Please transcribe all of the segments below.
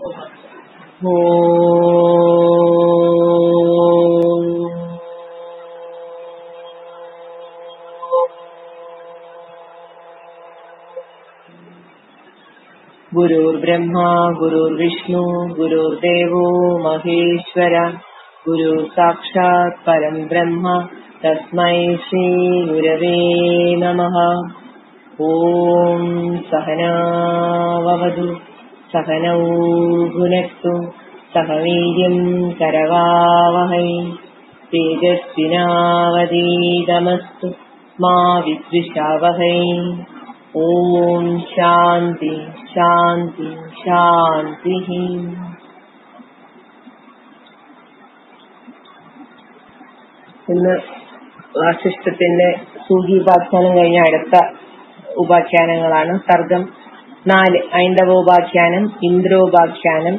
गुरुर्ब्रह्मा गुरुर्विष्णु गुरुर्देवो महेश्वर गुरु साक्षात् परम् ब्रह्म तस्मै श्रीगुरवे नमः ॐ सहनाववतु सहनौ भुनक्तु सह वीर्यम् करवावहै तेजस्विनावदीतमस्तु मा विद्विषावहै ॐ ശാന്തി ശാന്തി ശാന്തി ഇന്ന് വാസിഷ്ഠത്തിന്റെ സൂചി ഉപാഖ്യാനം കഴിഞ്ഞ അടുത്ത ഉപാഖ്യാനങ്ങളാണ് സർഗം നാല് ഐന്ദവോപാഖ്യാനം ഇന്ദ്രോപാഖ്യാനം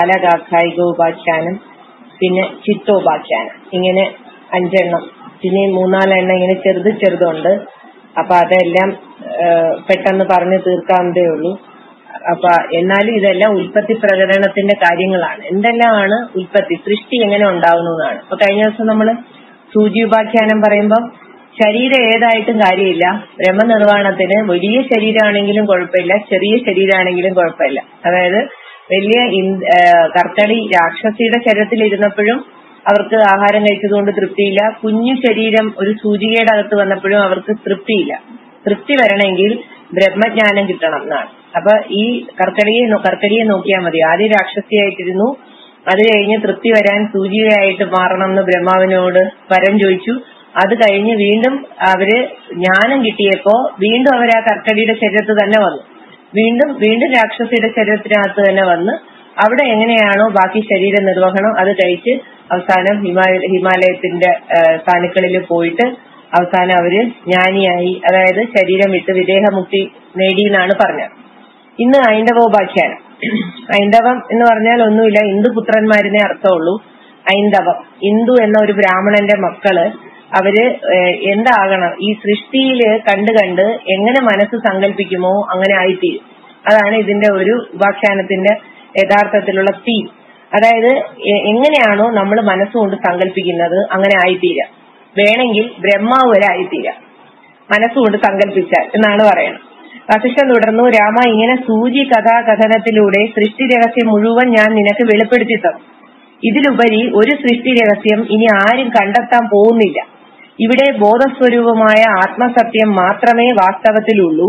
ബാലകാഖായികോപാഖ്യാനം പിന്നെ ചിത്തോപാഖ്യാനം ഇങ്ങനെ അഞ്ചെണ്ണം പിന്നെ മൂന്നാലെണ്ണം ഇങ്ങനെ ചെറുത് ചെറുതുണ്ട് അപ്പൊ അതെല്ലാം പെട്ടെന്ന് പറഞ്ഞു തീർക്കാവുന്നതേ ഉള്ളൂ അപ്പൊ എന്നാലും ഇതെല്ലാം ഉൽപ്പത്തി പ്രകടനത്തിന്റെ കാര്യങ്ങളാണ് എന്തെല്ലാമാണ് ഉൽപ്പത്തി സൃഷ്ടി എങ്ങനെ ഉണ്ടാവുന്നതാണ് അപ്പൊ കഴിഞ്ഞ ദിവസം നമ്മള് സൂചി ഉപാഖ്യാനം പറയുമ്പോൾ ശരീരം ഏതായിട്ടും കാര്യമില്ല ബ്രഹ്മനിർവ്വാണത്തിന് വലിയ ശരീരമാണെങ്കിലും കുഴപ്പമില്ല ചെറിയ ശരീരമാണെങ്കിലും കുഴപ്പമില്ല അതായത് വലിയ കർത്തടി രാക്ഷസിയുടെ ശരീരത്തിൽ ഇരുന്നപ്പോഴും അവർക്ക് ആഹാരം കഴിച്ചതുകൊണ്ട് തൃപ്തിയില്ല കുഞ്ഞു ശരീരം ഒരു സൂചികയുടെ അകത്ത് വന്നപ്പോഴും അവർക്ക് തൃപ്തിയില്ല തൃപ്തി വരണമെങ്കിൽ ബ്രഹ്മജ്ഞാനം കിട്ടണം എന്നാണ് അപ്പൊ ഈ കർക്കടിയെ കർക്കടിയെ നോക്കിയാൽ മതി ആദ്യം രാക്ഷസിയായിട്ടിരുന്നു അത് കഴിഞ്ഞ് തൃപ്തി വരാൻ സൂചികയായിട്ട് മാറണം എന്ന് ബ്രഹ്മാവിനോട് വരം ചോദിച്ചു അത് കഴിഞ്ഞ് വീണ്ടും അവര് ജ്ഞാനം കിട്ടിയപ്പോ വീണ്ടും അവർ ആ കർക്കടിയുടെ ശരീരത്ത് തന്നെ വന്നു വീണ്ടും വീണ്ടും രാക്ഷസിയുടെ ശരീരത്തിനകത്ത് തന്നെ വന്ന് അവിടെ എങ്ങനെയാണോ ബാക്കി ശരീര നിർവഹണം അത് കഴിച്ച് അവസാനം ഹിമാലയ ഹിമാലയത്തിന്റെ സാനുക്കളിൽ പോയിട്ട് അവസാനം അവര് ജ്ഞാനിയായി അതായത് ശരീരം വിട്ട് വിദേഹമുക്തി നേടി എന്നാണ് പറഞ്ഞത് ഇന്ന് ഐന്ദവോപാഖ്യാനം ഐന്ദവം എന്ന് പറഞ്ഞാൽ ഒന്നുമില്ല ഇന്ദുപുത്രന്മാരിനെ അർത്ഥമുള്ളൂ ഐന്ദവം ഇന്ദു എന്ന ഒരു ബ്രാഹ്മണന്റെ മക്കള് അവര് എന്താകണം ഈ സൃഷ്ടിയില് കണ്ട് കണ്ട് എങ്ങനെ മനസ്സ് സങ്കല്പിക്കുമോ അങ്ങനെ ആയിത്തീരും അതാണ് ഇതിന്റെ ഒരു ഉപാഖ്യാനത്തിന്റെ യഥാർത്ഥത്തിലുള്ള തീം അതായത് എങ്ങനെയാണോ നമ്മൾ മനസ്സുകൊണ്ട് സങ്കല്പിക്കുന്നത് അങ്ങനെ ആയിത്തീരാം വേണമെങ്കിൽ ബ്രഹ്മാവ് വരെ ആയിത്തീരാം മനസ്സുകൊണ്ട് സങ്കല്പിച്ചാൽ എന്നാണ് പറയുന്നത് വസിഷ്ഠൻ തുടർന്നു രാമ ഇങ്ങനെ സൂചി കഥാകഥനത്തിലൂടെ സൃഷ്ടി രഹസ്യം മുഴുവൻ ഞാൻ നിനക്ക് വെളിപ്പെടുത്തി തന്നു ഇതിലുപരി ഒരു സൃഷ്ടി രഹസ്യം ഇനി ആരും കണ്ടെത്താൻ പോകുന്നില്ല ഇവിടെ ബോധസ്വരൂപമായ ആത്മസത്യം മാത്രമേ വാസ്തവത്തിലുള്ളൂ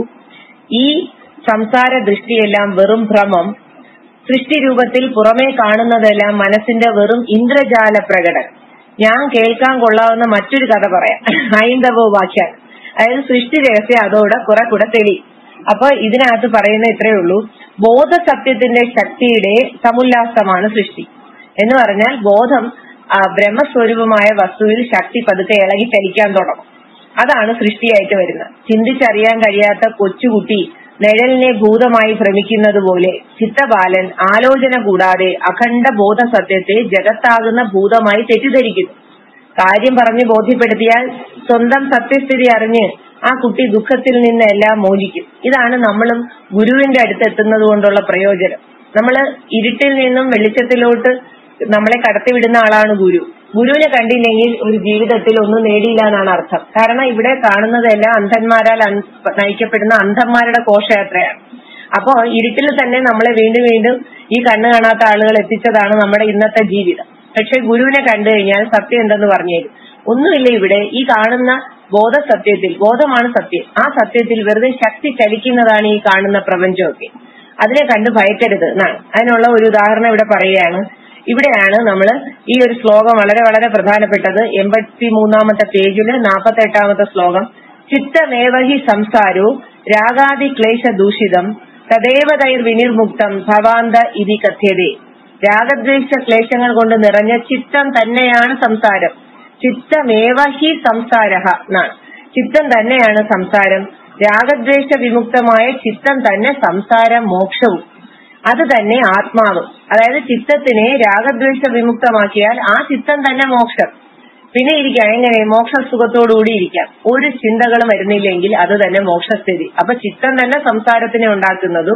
ഈ സംസാര ദൃഷ്ടിയെല്ലാം വെറും ഭ്രമം സൃഷ്ടി രൂപത്തിൽ പുറമേ കാണുന്നതെല്ലാം മനസ്സിന്റെ വെറും ഇന്ദ്രജാല പ്രകടനം ഞാൻ കേൾക്കാൻ കൊള്ളാവുന്ന മറ്റൊരു കഥ പറയാം ഹൈന്ദവോപാഖ്യാനം അതായത് സൃഷ്ടി രഹസ്യം അതോടെ കുറെ കൂടെ തെളി അപ്പൊ ഇതിനകത്ത് പറയുന്ന ഇത്രയേ ഉള്ളൂ ബോധസത്യത്തിന്റെ ശക്തിയുടെ സമുല്ലാസമാണ് സൃഷ്ടി എന്ന് പറഞ്ഞാൽ ബോധം ബ്രഹ്മസ്വരൂപമായ വസ്തുവിൽ ശക്തി പതുക്കെ ഇളകി ചലിക്കാൻ തുടങ്ങും അതാണ് സൃഷ്ടിയായിട്ട് വരുന്നത് ചിന്തിച്ചറിയാൻ കഴിയാത്ത കൊച്ചുകുട്ടി നിഴലിനെ ഭൂതമായി ഭ്രമിക്കുന്നത് പോലെ ചിത്തബാലൻ ആലോചന കൂടാതെ അഖണ്ഡ ബോധസത്യത്തെ ജഗത്താകുന്ന ഭൂതമായി തെറ്റിദ്ധരിക്കുന്നു കാര്യം പറഞ്ഞു ബോധ്യപ്പെടുത്തിയാൽ സ്വന്തം സത്യസ്ഥിതി അറിഞ്ഞ് ആ കുട്ടി ദുഃഖത്തിൽ നിന്നെല്ലാം മോചിക്കും ഇതാണ് നമ്മളും ഗുരുവിന്റെ അടുത്ത് എത്തുന്നത് കൊണ്ടുള്ള പ്രയോജനം നമ്മള് ഇരുട്ടിൽ നിന്നും വെളിച്ചത്തിലോട്ട് നമ്മളെ കടത്തിവിടുന്ന ആളാണ് ഗുരു ഗുരുവിനെ കണ്ടില്ലെങ്കിൽ ഒരു ജീവിതത്തിൽ ഒന്നും നേടിയില്ല എന്നാണ് അർത്ഥം കാരണം ഇവിടെ കാണുന്നതെല്ലാം അന്ധന്മാരാൽ നയിക്കപ്പെടുന്ന അന്ധന്മാരുടെ ഘോഷയാത്രയാണ് അപ്പോ ഇരുട്ടിൽ തന്നെ നമ്മളെ വീണ്ടും വീണ്ടും ഈ കണ്ണു കാണാത്ത ആളുകൾ എത്തിച്ചതാണ് നമ്മുടെ ഇന്നത്തെ ജീവിതം പക്ഷെ ഗുരുവിനെ കണ്ടു കഴിഞ്ഞാൽ സത്യം എന്തെന്ന് പറഞ്ഞു തരും ഒന്നുമില്ല ഇവിടെ ഈ കാണുന്ന ബോധസത്യത്തിൽ ബോധമാണ് സത്യം ആ സത്യത്തിൽ വെറുതെ ശക്തി ചലിക്കുന്നതാണ് ഈ കാണുന്ന പ്രപഞ്ചമൊക്കെ അതിനെ കണ്ട് ഭയക്കരുത് എന്നാണ് അതിനുള്ള ഒരു ഉദാഹരണം ഇവിടെ പറയുകയാണ് ഇവിടെയാണ് നമ്മൾ ഈ ഒരു ശ്ലോകം വളരെ വളരെ പ്രധാനപ്പെട്ടത് എൺപത്തി മൂന്നാമത്തെ പേജില് നാൽപ്പത്തി എട്ടാമത്തെ ശ്ലോകം ചിത്തമേവഹി സംസാരോ രാഗാദി ക്ലേശ ദൂഷിതം തദേവതൈർ വിനിർമുക്തം ഭവാന്ത ഇതി കഥ്യതേ രാഗദ്വേഷ ക്ലേശങ്ങൾ കൊണ്ട് നിറഞ്ഞ ചിത്തം തന്നെയാണ് സംസാരം ചിത്തമേവഹി സംസാര എന്നാണ് ചിത്തം തന്നെയാണ് സംസാരം രാഗദ്വേഷ വിമുക്തമായ ചിത്തം തന്നെ സംസാരം മോക്ഷവും അത് തന്നെ ആത്മാവ് അതായത് ചിത്തത്തിനെ രാഗദ്വേഷ വിമുക്തമാക്കിയാൽ ആ ചിത്തം തന്നെ മോക്ഷം പിന്നെ ഇരിക്കാം എങ്ങനെ മോക്ഷ സുഖത്തോടുകൂടി ഇരിക്കാം ഒരു ചിന്തകളും വരുന്നില്ലെങ്കിൽ അത് തന്നെ മോക്ഷസ്ഥിതി അപ്പൊ ചിത്തം തന്നെ സംസാരത്തിനെ ഉണ്ടാക്കുന്നതും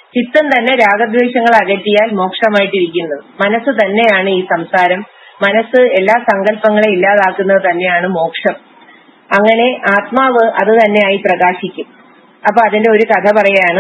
ചിത്തം തന്നെ രാഗദ്വേഷങ്ങൾ അകറ്റിയാൽ മോക്ഷമായിട്ടിരിക്കുന്നത് മനസ്സ് തന്നെയാണ് ഈ സംസാരം മനസ്സ് എല്ലാ സങ്കല്പങ്ങളെ ഇല്ലാതാക്കുന്നത് തന്നെയാണ് മോക്ഷം അങ്ങനെ ആത്മാവ് അത് തന്നെയായി പ്രകാശിക്കും അപ്പൊ അതിന്റെ ഒരു കഥ പറയാണ്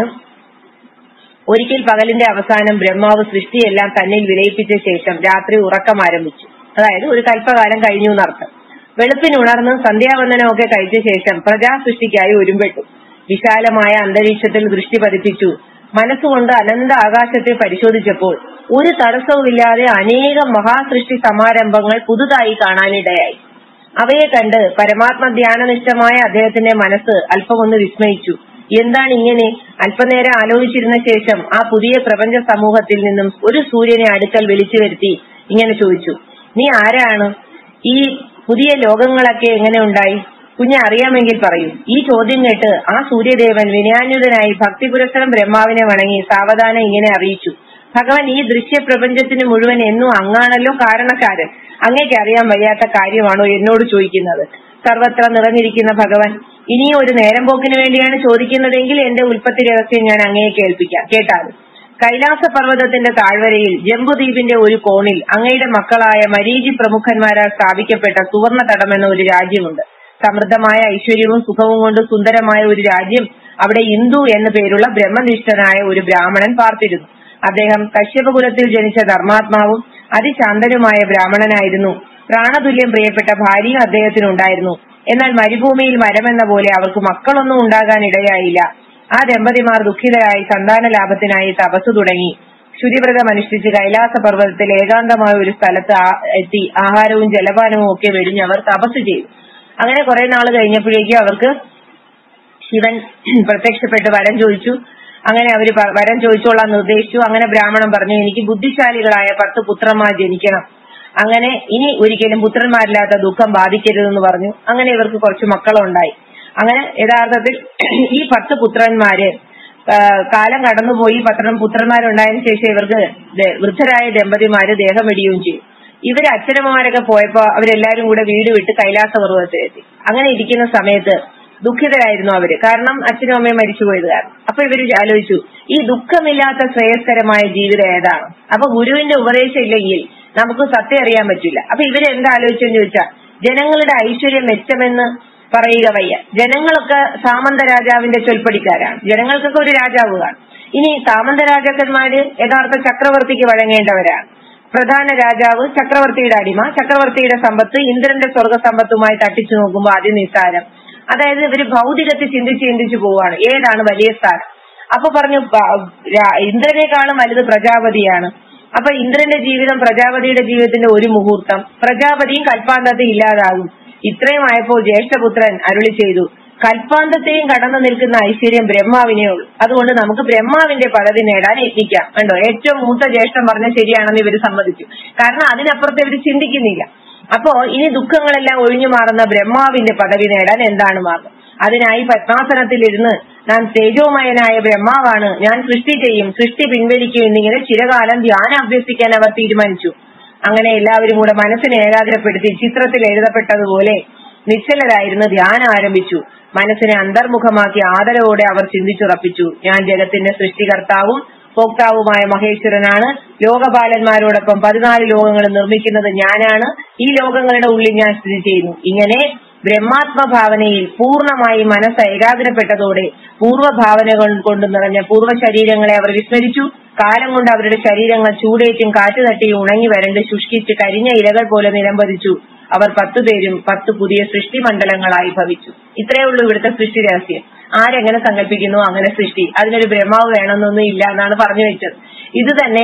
ഒരിക്കൽ പകലിന്റെ അവസാനം ബ്രഹ്മാവ് സൃഷ്ടിയെല്ലാം തന്നിൽ വിലയിപ്പിച്ച ശേഷം രാത്രി ഉറക്കം ആരംഭിച്ചു അതായത് ഒരു കൽപ്പകാലം കഴിഞ്ഞു എന്നർത്ഥം വെളുപ്പിനുണർന്ന് സന്ധ്യാവന്ദനമൊക്കെ കഴിച്ച ശേഷം പ്രജാസൃഷ്ടിക്കായി ഒരുമ്പെട്ടു വിശാലമായ അന്തരീക്ഷത്തിൽ ദൃഷ്ടി പതിപ്പിച്ചു മനസ്സുകൊണ്ട് അനന്ത ആകാശത്തെ പരിശോധിച്ചപ്പോൾ ഒരു തടസ്സവുമില്ലാതെ അനേകം മഹാസൃഷ്ടി സമാരംഭങ്ങൾ പുതുതായി കാണാനിടയായി അവയെ കണ്ട് പരമാത്മ ധ്യാനനിഷ്ഠമായ അദ്ദേഹത്തിന്റെ മനസ്സ് അല്പമൊന്ന് വിസ്മയിച്ചു എന്താണ് ഇങ്ങനെ അല്പനേരം ആലോചിച്ചിരുന്ന ശേഷം ആ പുതിയ പ്രപഞ്ച സമൂഹത്തിൽ നിന്നും ഒരു സൂര്യനെ അടുക്കൽ വിളിച്ചു വരുത്തി ഇങ്ങനെ ചോദിച്ചു നീ ആരാണ് ഈ പുതിയ ലോകങ്ങളൊക്കെ എങ്ങനെ ഉണ്ടായി കുഞ്ഞ് അറിയാമെങ്കിൽ പറയൂ ഈ ചോദ്യം കേട്ട് ആ സൂര്യദേവൻ വിനയാന്യുതനായി ഭക്തിപുരസ്സരം ബ്രഹ്മാവിനെ വണങ്ങി സാവധാനം ഇങ്ങനെ അറിയിച്ചു ഭഗവാൻ ഈ ദൃശ്യപ്രപഞ്ചത്തിന് മുഴുവൻ എന്നും അങ്ങാണല്ലോ കാരണക്കാരൻ അങ്ങേക്ക് അറിയാൻ വയ്യാത്ത കാര്യമാണോ എന്നോട് ചോദിക്കുന്നത് സർവത്ര നിറഞ്ഞിരിക്കുന്ന ഭഗവാൻ ഇനിയും ഒരു നേരം പോക്കിന് വേണ്ടിയാണ് ചോദിക്കുന്നതെങ്കിൽ എന്റെ ഉൽപ്പത്തി രഹസ്യം ഞാൻ അങ്ങയെ കേൾപ്പിക്കാം കേട്ടാലും കൈലാസ പർവ്വതത്തിന്റെ താഴ്വരയിൽ ജംബുദ്വീപിന്റെ ഒരു കോണിൽ അങ്ങയുടെ മക്കളായ മരീചി പ്രമുഖന്മാരാൽ സ്ഥാപിക്കപ്പെട്ട സുവർണ തടം എന്ന ഒരു രാജ്യമുണ്ട് സമൃദ്ധമായ ഐശ്വര്യവും സുഖവും കൊണ്ട് സുന്ദരമായ ഒരു രാജ്യം അവിടെ ഇന്ദു എന്ന പേരുള്ള ബ്രഹ്മനിഷ്ഠനായ ഒരു ബ്രാഹ്മണൻ പാർത്തിരുന്നു അദ്ദേഹം കശ്യപകുലത്തിൽ ജനിച്ച ധർമാത്മാവും അതിശാന്തനുമായ ബ്രാഹ്മണനായിരുന്നു പ്രാണതുല്യം പ്രിയപ്പെട്ട ഭാര്യയും അദ്ദേഹത്തിനുണ്ടായിരുന്നു എന്നാൽ മരുഭൂമിയിൽ മരമെന്ന പോലെ അവർക്ക് മക്കളൊന്നും ഉണ്ടാകാൻ ഇടയായില്ല ആ ദമ്പതിമാർ ദുഃഖിതരായി സന്താന ലാഭത്തിനായി തപസ് തുടങ്ങി ശുചിവ്രതം അനുഷ്ഠിച്ച് കൈലാസ പർവ്വതത്തിൽ ഏകാന്തമായ ഒരു സ്ഥലത്ത് ആ- എത്തി ആഹാരവും ജലപാനവും ഒക്കെ വെടിഞ്ഞ് അവർ തപസ് ചെയ്തു അങ്ങനെ കുറെ നാൾ കഴിഞ്ഞപ്പോഴേക്കും അവർക്ക് ശിവൻ പ്രത്യക്ഷപ്പെട്ട് വരം ചോദിച്ചു അങ്ങനെ അവര് പ- വരം ചോദിച്ചോളാൻ നിർദ്ദേശിച്ചു അങ്ങനെ ബ്രാഹ്മണൻ പറഞ്ഞു എനിക്ക് ബുദ്ധിശാലികളായ പത്ത് പുത്രന്മാർ ജനിക്കണം അങ്ങനെ ഇനി ഒരിക്കലും പുത്രന്മാരില്ലാത്ത ദുഃഖം ബാധിക്കരുതെന്ന് പറഞ്ഞു അങ്ങനെ ഇവർക്ക് കുറച്ച് മക്കളുണ്ടായി അങ്ങനെ യഥാർത്ഥത്തിൽ ഈ പത്ത് പുത്രന്മാര് ആ, കാലം കടന്നുപോയി പത്രം പുത്രന്മാരുണ്ടായതിനു ശേഷം ഇവർക്ക് ദ- വൃദ്ധരായ ദമ്പതിമാര് ദേഹം വെടിയുകയും ചെയ്തു ഇവര് അച്ഛനമ്മമാരൊക്കെ പോയപ്പോ അവരെല്ലാരും കൂടെ വീട് വിട്ട് കൈലാസ പർവ്വതത്തിലെത്തി അങ്ങനെ ഇരിക്കുന്ന സമയത്ത് ദുഃഖിതരായിരുന്നു അവര് കാരണം അച്ഛനും അമ്മയും മരിച്ചുപോയത് കാരണം അപ്പൊ ഇവര് ആലോചിച്ചു ഈ ദുഃഖമില്ലാത്ത ശ്രേയസ്കരമായ ജീവിതം ഏതാണ് അപ്പൊ ഗുരുവിന്റെ ഉപദേശം ഇല്ലെങ്കിൽ നമുക്ക് സത്യം അറിയാൻ പറ്റില്ല അപ്പൊ ഇവര് എന്താ ആലോചിച്ചെന്ന് ചോദിച്ചാൽ ജനങ്ങളുടെ ഐശ്വര്യം മെച്ചമെന്ന് പറയുക വയ്യ ജനങ്ങളൊക്കെ സാമന്ത രാജാവിന്റെ ചൊൽപ്പടിക്കാരാണ് ജനങ്ങൾക്കൊക്കെ ഒരു രാജാവ് കാണും ഇനി സാമന്ത രാജാക്കന്മാര് യഥാർത്ഥ ചക്രവർത്തിക്ക് വഴങ്ങേണ്ടവരാണ് പ്രധാന രാജാവ് ചക്രവർത്തിയുടെ അടിമ ചക്രവർത്തിയുടെ സമ്പത്ത് ഇന്ദ്രന്റെ സ്വർഗ സമ്പത്തുമായി തട്ടിച്ചു നോക്കുമ്പോൾ അതിനിസ്സാരം അതായത് ഇവര് ഭൗതികത്തെ ചിന്തിച്ച് ചിന്തിച്ചു പോവാണ് ഏതാണ് വലിയ സ്ഥാനം അപ്പൊ പറഞ്ഞു പ- രാ- ഇന്ദ്രനേക്കാളും വലുത് പ്രജാപതിയാണ് അപ്പൊ ഇന്ദ്രന്റെ ജീവിതം പ്രജാപതിയുടെ ജീവിതത്തിന്റെ ഒരു മുഹൂർത്തം പ്രജാപതിയും കൽപ്പാന്തത്തെ ഇല്ലാതാകും ഇത്രയും ആയപ്പോൾ ജ്യേഷ്ഠപുത്രൻ അരുളി ചെയ്തു കൽപ്പാന്തത്തെയും കടന്നു നിൽക്കുന്ന ഐശ്വര്യം ബ്രഹ്മാവിനേ ഉള്ളൂ അതുകൊണ്ട് നമുക്ക് ബ്രഹ്മാവിന്റെ പദവി നേടാൻ യത്നിക്കാം കണ്ടോ ഏറ്റവും മൂത്ത ജ്യേഷ്ഠൻ പറഞ്ഞ ശരിയാണെന്ന് ഇവര് സമ്മതിച്ചു കാരണം അതിനപ്പുറത്ത് ഇവര് ചിന്തിക്കുന്നില്ല അപ്പോ ഇനി ദുഃഖങ്ങളെല്ലാം ഒഴിഞ്ഞു മാറുന്ന ബ്രഹ്മാവിന്റെ പദവി നേടാൻ എന്താണ് മാർഗം അതിനായി പത്മാസനത്തിലിരുന്ന് ഞാൻ തേജോമയനായ ബ്രഹ്മാവാണ് ഞാൻ സൃഷ്ടി ചെയ്യും സൃഷ്ടി പിൻവലിക്കും എന്നിങ്ങനെ ചിരകാലം ധ്യാനം അഭ്യസിക്കാൻ അവർ തീരുമാനിച്ചു അങ്ങനെ എല്ലാവരും കൂടെ മനസ്സിനെ ഏകാഗ്രപ്പെടുത്തി ചിത്രത്തിൽ എഴുതപ്പെട്ടതുപോലെ നിശ്ചലരായിരുന്ന് ധ്യാനം ആരംഭിച്ചു മനസ്സിനെ അന്തർമുഖമാക്കി ആദരവോടെ അവർ ചിന്തിച്ചുറപ്പിച്ചു ഞാൻ ജഗത്തിന്റെ സൃഷ്ടികർത്താവും ഭോക്താവുമായ മഹേശ്വരനാണ് ലോകപാലന്മാരോടൊപ്പം പതിനാല് ലോകങ്ങൾ നിർമ്മിക്കുന്നത് ഞാനാണ് ഈ ലോകങ്ങളുടെ ഉള്ളിൽ ഞാൻ സ്ഥിതി ചെയ്യുന്നു ഇങ്ങനെ ബ്രഹ്മാത്മഭാവനയിൽ പൂർണ്ണമായി മനസ്സ് ഏകാഗ്രപ്പെട്ടതോടെ പൂർവ്വഭാവനകൾ കൊണ്ട് നിറഞ്ഞ പൂർവ്വ ശരീരങ്ങളെ അവർ വിസ്മരിച്ചു കാലം കൊണ്ട് അവരുടെ ശരീരങ്ങൾ ചൂടേറ്റും കാറ്റ് തട്ടിയും ഉണങ്ങി വരണ്ട് ശുഷ്കിച്ച് കരിഞ്ഞ ഇലകൾ പോലെ നിലംപതിച്ചു അവർ പത്തുപേരും പത്ത് പുതിയ സൃഷ്ടി മണ്ഡലങ്ങളായി ഭവിച്ചു ഇത്രയേ ഉള്ളൂ ഇവിടുത്തെ സൃഷ്ടി രഹസ്യം ആരെങ്ങനെ സങ്കല്പിക്കുന്നു അങ്ങനെ സൃഷ്ടി അതിനൊരു ബ്രഹ്മാവ് വേണമെന്നൊന്നും ഇല്ല എന്നാണ് പറഞ്ഞു വെച്ചത് ഇത് തന്നെ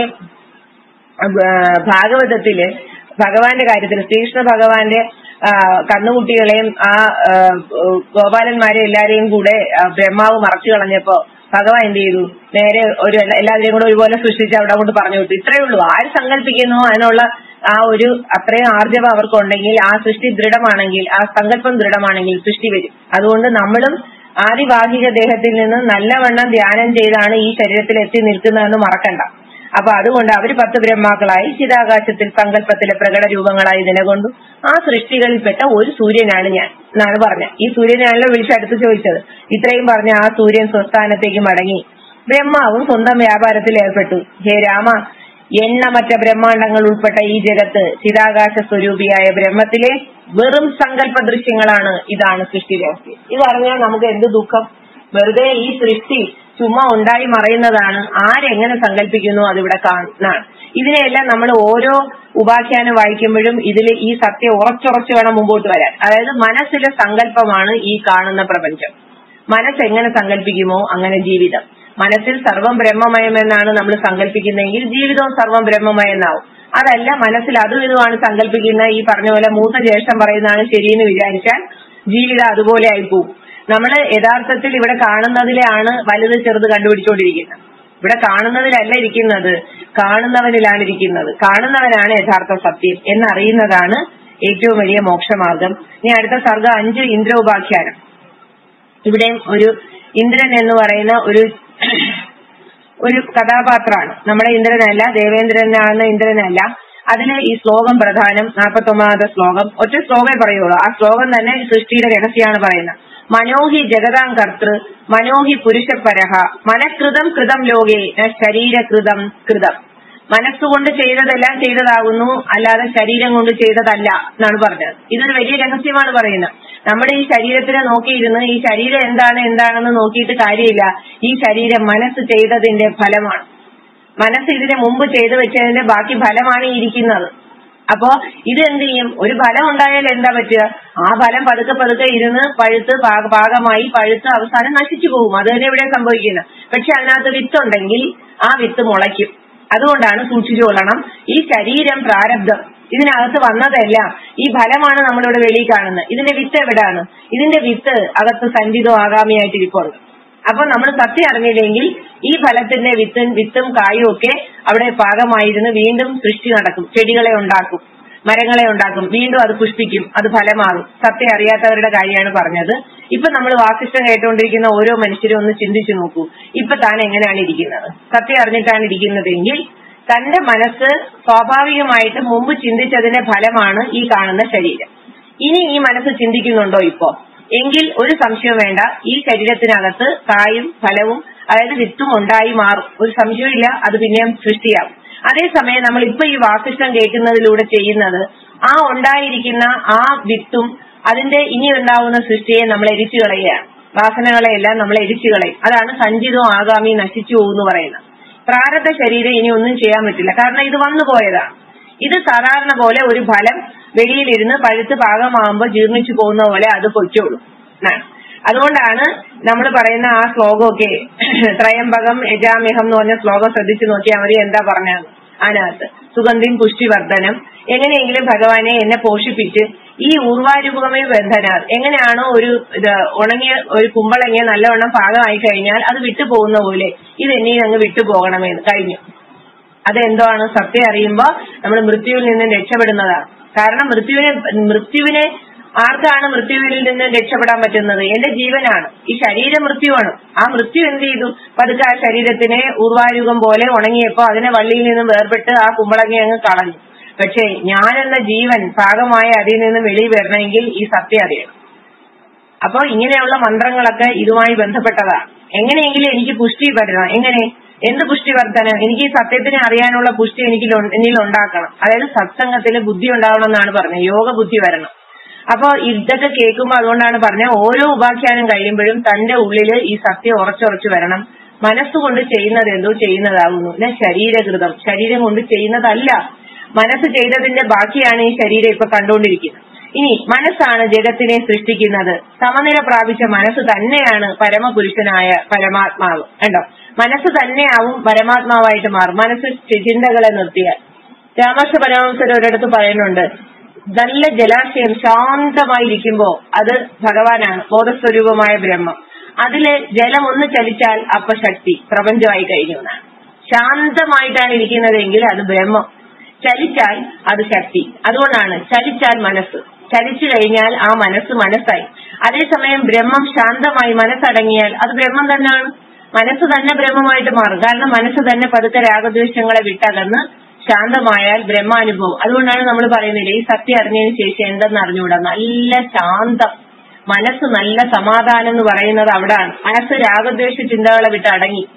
ആ, ഭാഗവതത്തില് ഭഗവാന്റെ കാര്യത്തിൽ ശ്രീകൃഷ്ണ ഭഗവാന്റെ ആ, കന്നുകുട്ടികളെയും ആ ആ, ഗോപാലന്മാരെ എല്ലാരെയും കൂടെ ആ, ബ്രഹ്മാവ് മറച്ചു കളഞ്ഞപ്പോ ഭഗവാൻ എന്ത് ചെയ്തു നേരെ ഒരു എല്ലാ- എല്ലാവരെയും കൂടെ ഒരുപോലെ സൃഷ്ടിച്ച് അവിടെ കൊണ്ട് പറഞ്ഞു വിട്ടു ഇത്രയേ ഉള്ളൂ ആര് സങ്കല്പിക്കുന്നു അതിനുള്ള ആ ഒരു അത്രയും ആർജവം അവർക്കുണ്ടെങ്കിൽ ആ സൃഷ്ടി ദൃഢമാണെങ്കിൽ ആ സങ്കല്പം ദൃഢമാണെങ്കിൽ സൃഷ്ടി വരും അതുകൊണ്ട് നമ്മളും ആദിവാഹിക ദേഹത്തിൽ നിന്ന് നല്ലവണ്ണം ധ്യാനം ചെയ്താണ് ഈ ശരീരത്തിൽ എത്തി നിൽക്കുന്നതെന്ന് മറക്കണ്ട അപ്പൊ അതുകൊണ്ട് അവര് പത്ത് ബ്രഹ്മാക്കളായി ചിതാകാശത്തിൽ സങ്കല്പത്തിലെ പ്രകട രൂപങ്ങളായി നിലകൊണ്ടു ആ സൃഷ്ടികളിൽപ്പെട്ട ഒരു സൂര്യനാണ് ഞാൻ എന്നാണ് പറഞ്ഞത് ഈ സൂര്യനാണല്ലോ വിളിച്ചടുത്ത് ചോദിച്ചത് ഇത്രയും പറഞ്ഞ ആ സൂര്യൻ സ്വസ്ഥാനത്തേക്ക് മടങ്ങി ബ്രഹ്മാവും സ്വന്തം വ്യാപാരത്തിൽ ഏർപ്പെട്ടു ഹേ രാമ എണ്ണമറ്റ ബ്രഹ്മാണ്ടങ്ങൾ ഉൾപ്പെട്ട ഈ ജഗത്ത് ചിതാകാശ സ്വരൂപിയായ ബ്രഹ്മത്തിലെ വെറും സങ്കല്പ ദൃശ്യങ്ങളാണ് ഇതാണ് സൃഷ്ടി രഹസ്യം ഇത് അറിഞ്ഞാൽ നമുക്ക് എന്ത് ദുഃഖം വെറുതെ ഈ സൃഷ്ടി ചുമ്മാ ഉണ്ടായി മറയുന്നതാണ് ആരെങ്ങനെ സങ്കല്പിക്കുന്നു അതിവിടെ കാണാണ് ഇതിനെയെല്ലാം നമ്മൾ ഓരോ ഉപാഖ്യാനം വായിക്കുമ്പോഴും ഇതിൽ ഈ സത്യം ഉറച്ചുറച്ചു വേണം മുമ്പോട്ട് വരാൻ അതായത് മനസ്സിലെ സങ്കല്പമാണ് ഈ കാണുന്ന പ്രപഞ്ചം മനസ്സ് എങ്ങനെ സങ്കല്പിക്കുമോ അങ്ങനെ ജീവിതം മനസ്സിൽ സർവം ബ്രഹ്മമയമെന്നാണ് നമ്മൾ സങ്കല്പിക്കുന്നതെങ്കിൽ ജീവിതവും സർവം ബ്രഹ്മമയെന്നാവും അതല്ല മനസ്സിൽ അതും ഇതുമാണ് സങ്കല്പിക്കുന്ന ഈ പറഞ്ഞ പോലെ മൂത്ത ജ്യേഷ്ഠം പറയുന്നതാണ് ശരിയെന്ന് വിചാരിച്ചാൽ ജീവിതം അതുപോലെ ആയിപ്പോവും നമ്മൾ യഥാർത്ഥത്തിൽ ഇവിടെ കാണുന്നതിലാണ് വലുത് ചെറുത് കണ്ടുപിടിച്ചുകൊണ്ടിരിക്കുന്നത് ഇവിടെ കാണുന്നതിലല്ല ഇരിക്കുന്നത് കാണുന്നവനിലാണ് ഇരിക്കുന്നത് കാണുന്നവനാണ് യഥാർത്ഥ സത്യം എന്നറിയുന്നതാണ് ഏറ്റവും വലിയ മോക്ഷമാർഗം ഇനി അടുത്ത സർഗം അഞ്ച് ഇന്ദ്ര ഉപാഖ്യാനം ഇവിടെയും ഒരു ഇന്ദ്രൻ എന്ന് പറയുന്ന ഒരു ഒരു കഥാപാത്രമാണ് നമ്മുടെ ഇന്ദ്രനല്ല ദേവേന്ദ്രനാണെന്ന ഇന്ദ്രനല്ല അതില് ഈ ശ്ലോകം പ്രധാനം നാൽപ്പത്തി ഒമ്പതാമത്തെ ശ്ലോകം ഒറ്റ ശ്ലോകമേ പറയുള്ളൂ ആ ശ്ലോകം തന്നെ സൃഷ്ടിയുടെ രഹസ്യമാണ് പറയുന്നത് മനോഹി ജഗതാം കർത്തൃ മനോഹി പുരുഷപരഹ മനഃകൃതം കൃതം ലോകേ ന ശരീരകൃതം കൃതം മനസ്സുകൊണ്ട് ചെയ്തതെല്ലാം ചെയ്തതാകുന്നു അല്ലാതെ ശരീരം കൊണ്ട് ചെയ്തതല്ല എന്നാണ് പറഞ്ഞത് ഇതൊരു വലിയ രഹസ്യമാണ് പറയുന്നത് നമ്മുടെ ഈ ശരീരത്തിനെ നോക്കിയിരുന്ന് ഈ ശരീരം എന്താണ് എന്താണെന്ന് നോക്കിയിട്ട് കാര്യമില്ല ഈ ശരീരം മനസ്സ് ചെയ്തതിന്റെ ഫലമാണ് മനസ്സ് ഇതിന് മുമ്പ് ചെയ്തു വെച്ചതിന്റെ ബാക്കി ഫലമാണ് ഈ ഇരിക്കുന്നത് അപ്പോ ഇത് എന്ത് ചെയ്യും ഒരു ഫലം ഉണ്ടായാൽ എന്താ പറ്റുക ആ ഫലം പതുക്കെ പതുക്കെ ഇരുന്ന് പഴുത്ത് പാക- പാകമായി പഴുത്ത് അവസാനം നശിച്ചു പോകും അത് തന്നെ ഇവിടെ സംഭവിക്കുന്നത് പക്ഷെ അതിനകത്ത് വിത്തുണ്ടെങ്കിൽ ആ വിത്ത് മുളയ്ക്കും അതുകൊണ്ടാണ് സൂക്ഷിച്ചു കൊള്ളണം ഈ ശരീരം പ്രാരബ്ധം ഇതിനകത്ത് വന്നതെല്ലാം ഈ ഫലമാണ് നമ്മളിവിടെ വെളിയിൽ കാണുന്നത് ഇതിന്റെ വിത്ത് എവിടാണ് ഇതിന്റെ വിത്ത് അകത്ത് സഞ്ചിതം ആകാമിയായിട്ട് ഇരിപ്പുണ്ട് അപ്പൊ നമ്മൾ സത്യം അറിഞ്ഞില്ലെങ്കിൽ ഈ ഫലത്തിന്റെ വിത്തും വിത്തും കായും ഒക്കെ അവിടെ പാകമായിരുന്ന് വീണ്ടും സൃഷ്ടി നടക്കും ചെടികളെ ഉണ്ടാക്കും മരങ്ങളെ ഉണ്ടാക്കും വീണ്ടും അത് പുഷ്പിക്കും അത് ഫലമാകും സത്യം അറിയാത്തവരുടെ കാര്യമാണ് പറഞ്ഞത് ഇപ്പൊ നമ്മൾ വാസിഷ്ടം കേട്ടുകൊണ്ടിരിക്കുന്ന ഓരോ മനുഷ്യരും ഒന്ന് ചിന്തിച്ചു നോക്കൂ ഇപ്പൊ താൻ എങ്ങനെയാണ് ഇരിക്കുന്നത് സത്യം അറിഞ്ഞിട്ടാണ് ഇരിക്കുന്നതെങ്കിൽ തന്റെ മനസ്സ് സ്വാഭാവികമായിട്ട് മുമ്പ് ചിന്തിച്ചതിന്റെ ഫലമാണ് ഈ കാണുന്ന ശരീരം ഇനി ഈ മനസ്സ് ചിന്തിക്കുന്നുണ്ടോ ഇപ്പോ എങ്കിൽ ഒരു സംശയം വേണ്ട ഈ ശരീരത്തിനകത്ത് കായും ഫലവും അതായത് വിത്തും ഉണ്ടായി മാറും ഒരു സംശയമില്ല അത് പിന്നെയും സൃഷ്ടിയാവും അതേസമയം നമ്മൾ ഇപ്പൊ ഈ വാസിഷ്ടം കേൾക്കുന്നതിലൂടെ ചെയ്യുന്നത് ആ ഉണ്ടായിരിക്കുന്ന ആ വിത്തും അതിന്റെ ഇനി ഉണ്ടാവുന്ന സൃഷ്ടിയെ നമ്മൾ എരിച്ചു കളയുകയാണ് വാസനകളെയെല്ലാം നമ്മൾ എരിച്ചു കളയും അതാണ് സഞ്ചിതവും ആഗാമി നശിച്ചു പോകുന്നു പറയുന്നത് പ്രാരബ്ധ ശരീരം ഇനി ഒന്നും ചെയ്യാൻ പറ്റില്ല കാരണം ഇത് വന്നു പോയതാണ് ഇത് സാധാരണ പോലെ ഒരു ഫലം വെളിയിലിരുന്ന് പഴുത്ത് പാകമാകുമ്പോൾ ജീർണിച്ചു പോകുന്ന പോലെ അത് പൊയ്ക്കോളും എന്നാണ് അതുകൊണ്ടാണ് നമ്മൾ പറയുന്ന ആ ശ്ലോകമൊക്കെ ത്രയംബകം യജാമിഹം എന്ന് പറഞ്ഞ ശ്ലോകം ശ്രദ്ധിച്ചു നോക്കിയാൽ മതി എന്താ പറഞ്ഞത് അതിനകത്ത് സുഗന്ധിം പുഷ്ടിവർദ്ധനം എങ്ങനെയെങ്കിലും ഭഗവാനെ എന്നെ പോഷിപ്പിച്ച് ഈ ഊർവാരൂപമേ ബന്ധന എങ്ങനെയാണോ ഒരു ഇത് ഉണങ്ങിയ ഒരു കുമ്പളങ്ങിയ നല്ലവണ്ണം പാകമായി കഴിഞ്ഞാൽ അത് വിട്ടുപോകുന്ന പോലെ ഇത് എന്നീ അങ്ങ് വിട്ടുപോകണമേ കഴിഞ്ഞു അതെന്താണ് സത്യം അറിയുമ്പോ നമ്മൾ മൃത്യുവിൽ നിന്ന് രക്ഷപ്പെടുന്നതാണ് കാരണം മൃത്യുവിനെ മൃത്യുവിനെ ആർക്കാണ് മൃത്യുവിൽ നിന്ന് രക്ഷപ്പെടാൻ പറ്റുന്നത് എന്റെ ജീവനാണ് ഈ ശരീര മൃത്യുവാണ് ആ മൃത്യു എന്ത് ചെയ്തു പതുക്കെ ആ ശരീരത്തിനെ ഊർവാരുകം പോലെ ഉണങ്ങിയപ്പോ അതിനെ വള്ളിയിൽ നിന്നും വേർപെട്ട് ആ കുമ്പളങ്ങി അങ്ങ് കളഞ്ഞു പക്ഷേ ഞാൻ എന്ന ജീവൻ പാകമായ അതിൽ നിന്ന് വെളി വരണമെങ്കിൽ ഈ സത്യം അറിയണം അപ്പൊ ഇങ്ങനെയുള്ള മന്ത്രങ്ങളൊക്കെ ഇതുമായി ബന്ധപ്പെട്ടതാണ് എങ്ങനെയെങ്കിലും എനിക്ക് പുഷ്ടി വരണം എങ്ങനെ എന്ത് പുഷ്ടി വർധനം എനിക്ക് ഈ സത്യത്തിനെ അറിയാനുള്ള പുഷ്ടി എനിക്ക് എന്നിൽ ഉണ്ടാക്കണം അതായത് സത്സംഗത്തിൽ ബുദ്ധി ഉണ്ടാവണം എന്നാണ് പറഞ്ഞത് യോഗ ബുദ്ധി വരണം അപ്പൊ ഇതൊക്കെ കേൾക്കുമ്പോൾ അതുകൊണ്ടാണ് പറഞ്ഞത് ഓരോ ഉപാഖ്യാനം കഴിയുമ്പോഴും തന്റെ ഉള്ളില് ഈ സത്യം ഉറച്ചുറച്ചു വരണം മനസ്സുകൊണ്ട് ചെയ്യുന്നത് എന്തോ ചെയ്യുന്നതാകുന്നു പിന്നെ ശരീരകൃതം ശരീരം കൊണ്ട് ചെയ്യുന്നതല്ല മനസ്സ് ചെയ്തതിന്റെ ബാക്കിയാണ് ഈ ശരീരം ഇപ്പൊ കണ്ടുകൊണ്ടിരിക്കുന്നത് ഇനി മനസ്സാണ് ജഗത്തിനെ സൃഷ്ടിക്കുന്നത് സമനില പ്രാപിച്ച മനസ്സ് തന്നെയാണ് പരമപുരുഷനായ പരമാത്മാവ് കണ്ടോ മനസ്സ് തന്നെയാവും പരമാത്മാവായിട്ട് മാറും മനസ്സ് ചിന്തകളെ നിർത്തിയാൽ രാമകൃഷ്ണ പരമഹംസർ ഒരിടത്ത് പറയുന്നുണ്ട് നല്ല ജലാശയം ശാന്തമായിരിക്കുമ്പോ അത് ഭഗവാനാണ് ബോധസ്വരൂപമായ ബ്രഹ്മം അതില് ജലം ഒന്ന് ചലിച്ചാൽ അപ്പൊ ശക്തി പ്രപഞ്ചമായി കഴിഞ്ഞു എന്നാണ് ശാന്തമായിട്ടാണ് ഇരിക്കുന്നതെങ്കിൽ അത് ബ്രഹ്മം ചലിച്ചാൽ അത് ശക്തി അതുകൊണ്ടാണ് ചലിച്ചാൽ മനസ്സ് ചലിച്ചു കഴിഞ്ഞാൽ ആ മനസ്സ് മനസ്സായി അതേസമയം ബ്രഹ്മം ശാന്തമായി മനസ്സടങ്ങിയാൽ അത് ബ്രഹ്മം തന്നെയാണ് മനസ്സ് തന്നെ ബ്രഹ്മമായിട്ട് മാറും കാരണം മനസ്സ് തന്നെ പതുക്കെ രാഗദ്വേഷങ്ങളെ വിട്ടകന്ന് ശാന്തമായാൽ ബ്രഹ്മാനുഭവം അതുകൊണ്ടാണ് നമ്മൾ പറയുന്നില്ല ഈ സത്യം അറിഞ്ഞതിന് ശേഷം എന്തെന്ന് അറിഞ്ഞുകൂടാ നല്ല ശാന്തം മനസ്സ് നല്ല സമാധാനം എന്ന് പറയുന്നത് അവിടാണ് മനസ്സ് രാഗദ്വേഷ ചിന്തകളെ വിട്ട് അടങ്ങി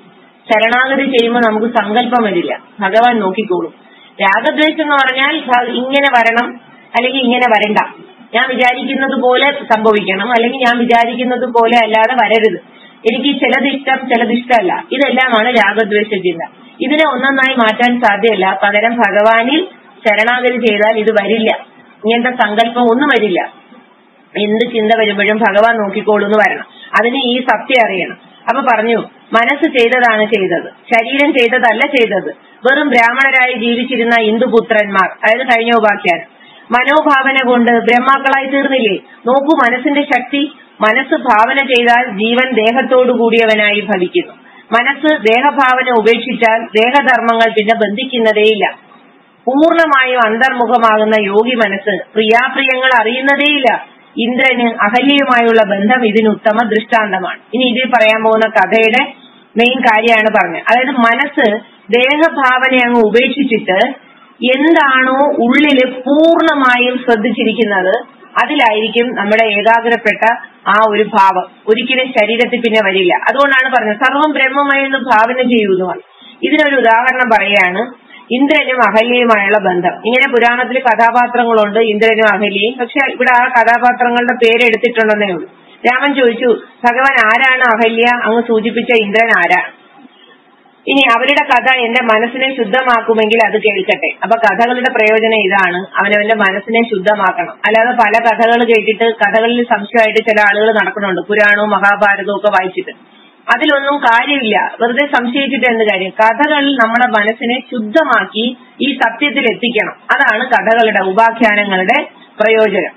ശരണാഗതി ചെയ്യുമ്പോൾ നമുക്ക് സങ്കല്പം വരില്ല ഭഗവാൻ നോക്കിക്കോളും രാഗദ്വേഷം എന്ന് പറഞ്ഞാൽ ഭ- ഇങ്ങനെ വരണം അല്ലെങ്കിൽ ഇങ്ങനെ വരണ്ട ഞാൻ വിചാരിക്കുന്നത് പോലെ സംഭവിക്കണം അല്ലെങ്കിൽ ഞാൻ വിചാരിക്കുന്നത് പോലെ അല്ലാതെ വരരുത് എനിക്ക് ചിലത് ഇഷ്ടം ചിലത് ഇഷ്ടമല്ല ഇതെല്ലാമാണ് രാഗദ്വേഷ ചിന്ത ഇതിനെ ഒന്നൊന്നായി മാറ്റാൻ സാധ്യമല്ല പകരം ഭഗവാനിൽ ശരണാഗതി ചെയ്താൽ ഇത് വരില്ല ഇങ്ങനത്തെ സങ്കല്പം ഒന്നും വരില്ല എന്ത് ചിന്ത വരുമ്പോഴും ഭഗവാൻ നോക്കിക്കോളൂ എന്ന് വരണം അതിന് ഈ സത്യം അറിയണം അപ്പൊ പറഞ്ഞു മനസ്സ് ചെയ്തതാണ് ചെയ്തത് ശരീരം ചെയ്തതല്ല ചെയ്തത് വെറും ബ്രാഹ്മണരായി ജീവിച്ചിരുന്ന ഹിന്ദുപുത്രന്മാർ അതായത് കഴിഞ്ഞ ഉപാഖ്യാനം മനോഭാവന കൊണ്ട് ബ്രഹ്മാക്കളായി തീർന്നില്ലേ നോക്കൂ മനസ്സിന്റെ ശക്തി മനസ്സ് ഭാവന ചെയ്താൽ ജീവൻ ദേഹത്തോടു കൂടിയവനായി ഭവിക്കുന്നു മനസ്സ് ദേഹഭാവന ഉപേക്ഷിച്ചാൽ ദേഹധർമ്മങ്ങൾ പിന്നെ ബന്ധിക്കുന്നതേയില്ല പൂർണ്ണമായും അന്തർമുഖമാകുന്ന യോഗി മനസ്സ് പ്രിയാപ്രിയങ്ങൾ അറിയുന്നതേയില്ല ഇന്ദ്രന് അഹല്യയുമായുള്ള ബന്ധം ഇതിന് ഉത്തമ ദൃഷ്ടാന്തമാണ് ഇനി ഇതിൽ പറയാൻ പോകുന്ന കഥയുടെ മെയിൻ കാര്യമാണ് പറഞ്ഞത് അതായത് മനസ്സ് ദേഹഭാവന അങ്ങ് ഉപേക്ഷിച്ചിട്ട് എന്താണോ ഉള്ളില് പൂർണ്ണമായും ശ്രദ്ധിച്ചിരിക്കുന്നത് അതിലായിരിക്കും നമ്മുടെ ഏകാഗ്രപ്പെട്ട ആ ഒരു ഭാവം ഒരിക്കലും ശരീരത്തിൽ പിന്നെ വരില്ല അതുകൊണ്ടാണ് പറഞ്ഞത് സർവം ബ്രഹ്മമയെന്ന് ഭാവന ചെയ്യൂ എന്ന് പറഞ്ഞു ഇതിനൊരു ഉദാഹരണം പറയുകയാണ് ഇന്ദ്രനും അഹല്യയുമായുള്ള ബന്ധം ഇങ്ങനെ പുരാണത്തിൽ കഥാപാത്രങ്ങളുണ്ട് ഇന്ദ്രനും അഹല്യയും പക്ഷെ ഇവിടെ ആ കഥാപാത്രങ്ങളുടെ പേര് എടുത്തിട്ടുണ്ടെന്നേ ഉള്ളൂ രാമൻ ചോദിച്ചു ഭഗവാൻ ആരാണ് അഹല്യ അങ്ങ് സൂചിപ്പിച്ച ഇന്ദ്രൻ ആരാണ് ഇനി അവരുടെ കഥ എന്റെ മനസ്സിനെ ശുദ്ധമാക്കുമെങ്കിൽ അത് കേൾക്കട്ടെ അപ്പൊ കഥകളുടെ പ്രയോജനം ഇതാണ് അവനവന്റെ മനസ്സിനെ ശുദ്ധമാക്കണം അല്ലാതെ പല കഥകൾ കേട്ടിട്ട് കഥകളിൽ സംശയമായിട്ട് ചില ആളുകൾ നടക്കുന്നുണ്ട് പുരാണവും മഹാഭാരതവും ഒക്കെ വായിച്ചിട്ട് അതിലൊന്നും കാര്യമില്ല വെറുതെ സംശയിച്ചിട്ട് എന്ത് കാര്യം കഥകൾ നമ്മുടെ മനസ്സിനെ ശുദ്ധമാക്കി ഈ സത്യത്തിൽ എത്തിക്കണം അതാണ് കഥകളുടെ ഉപാഖ്യാനങ്ങളുടെ പ്രയോജനം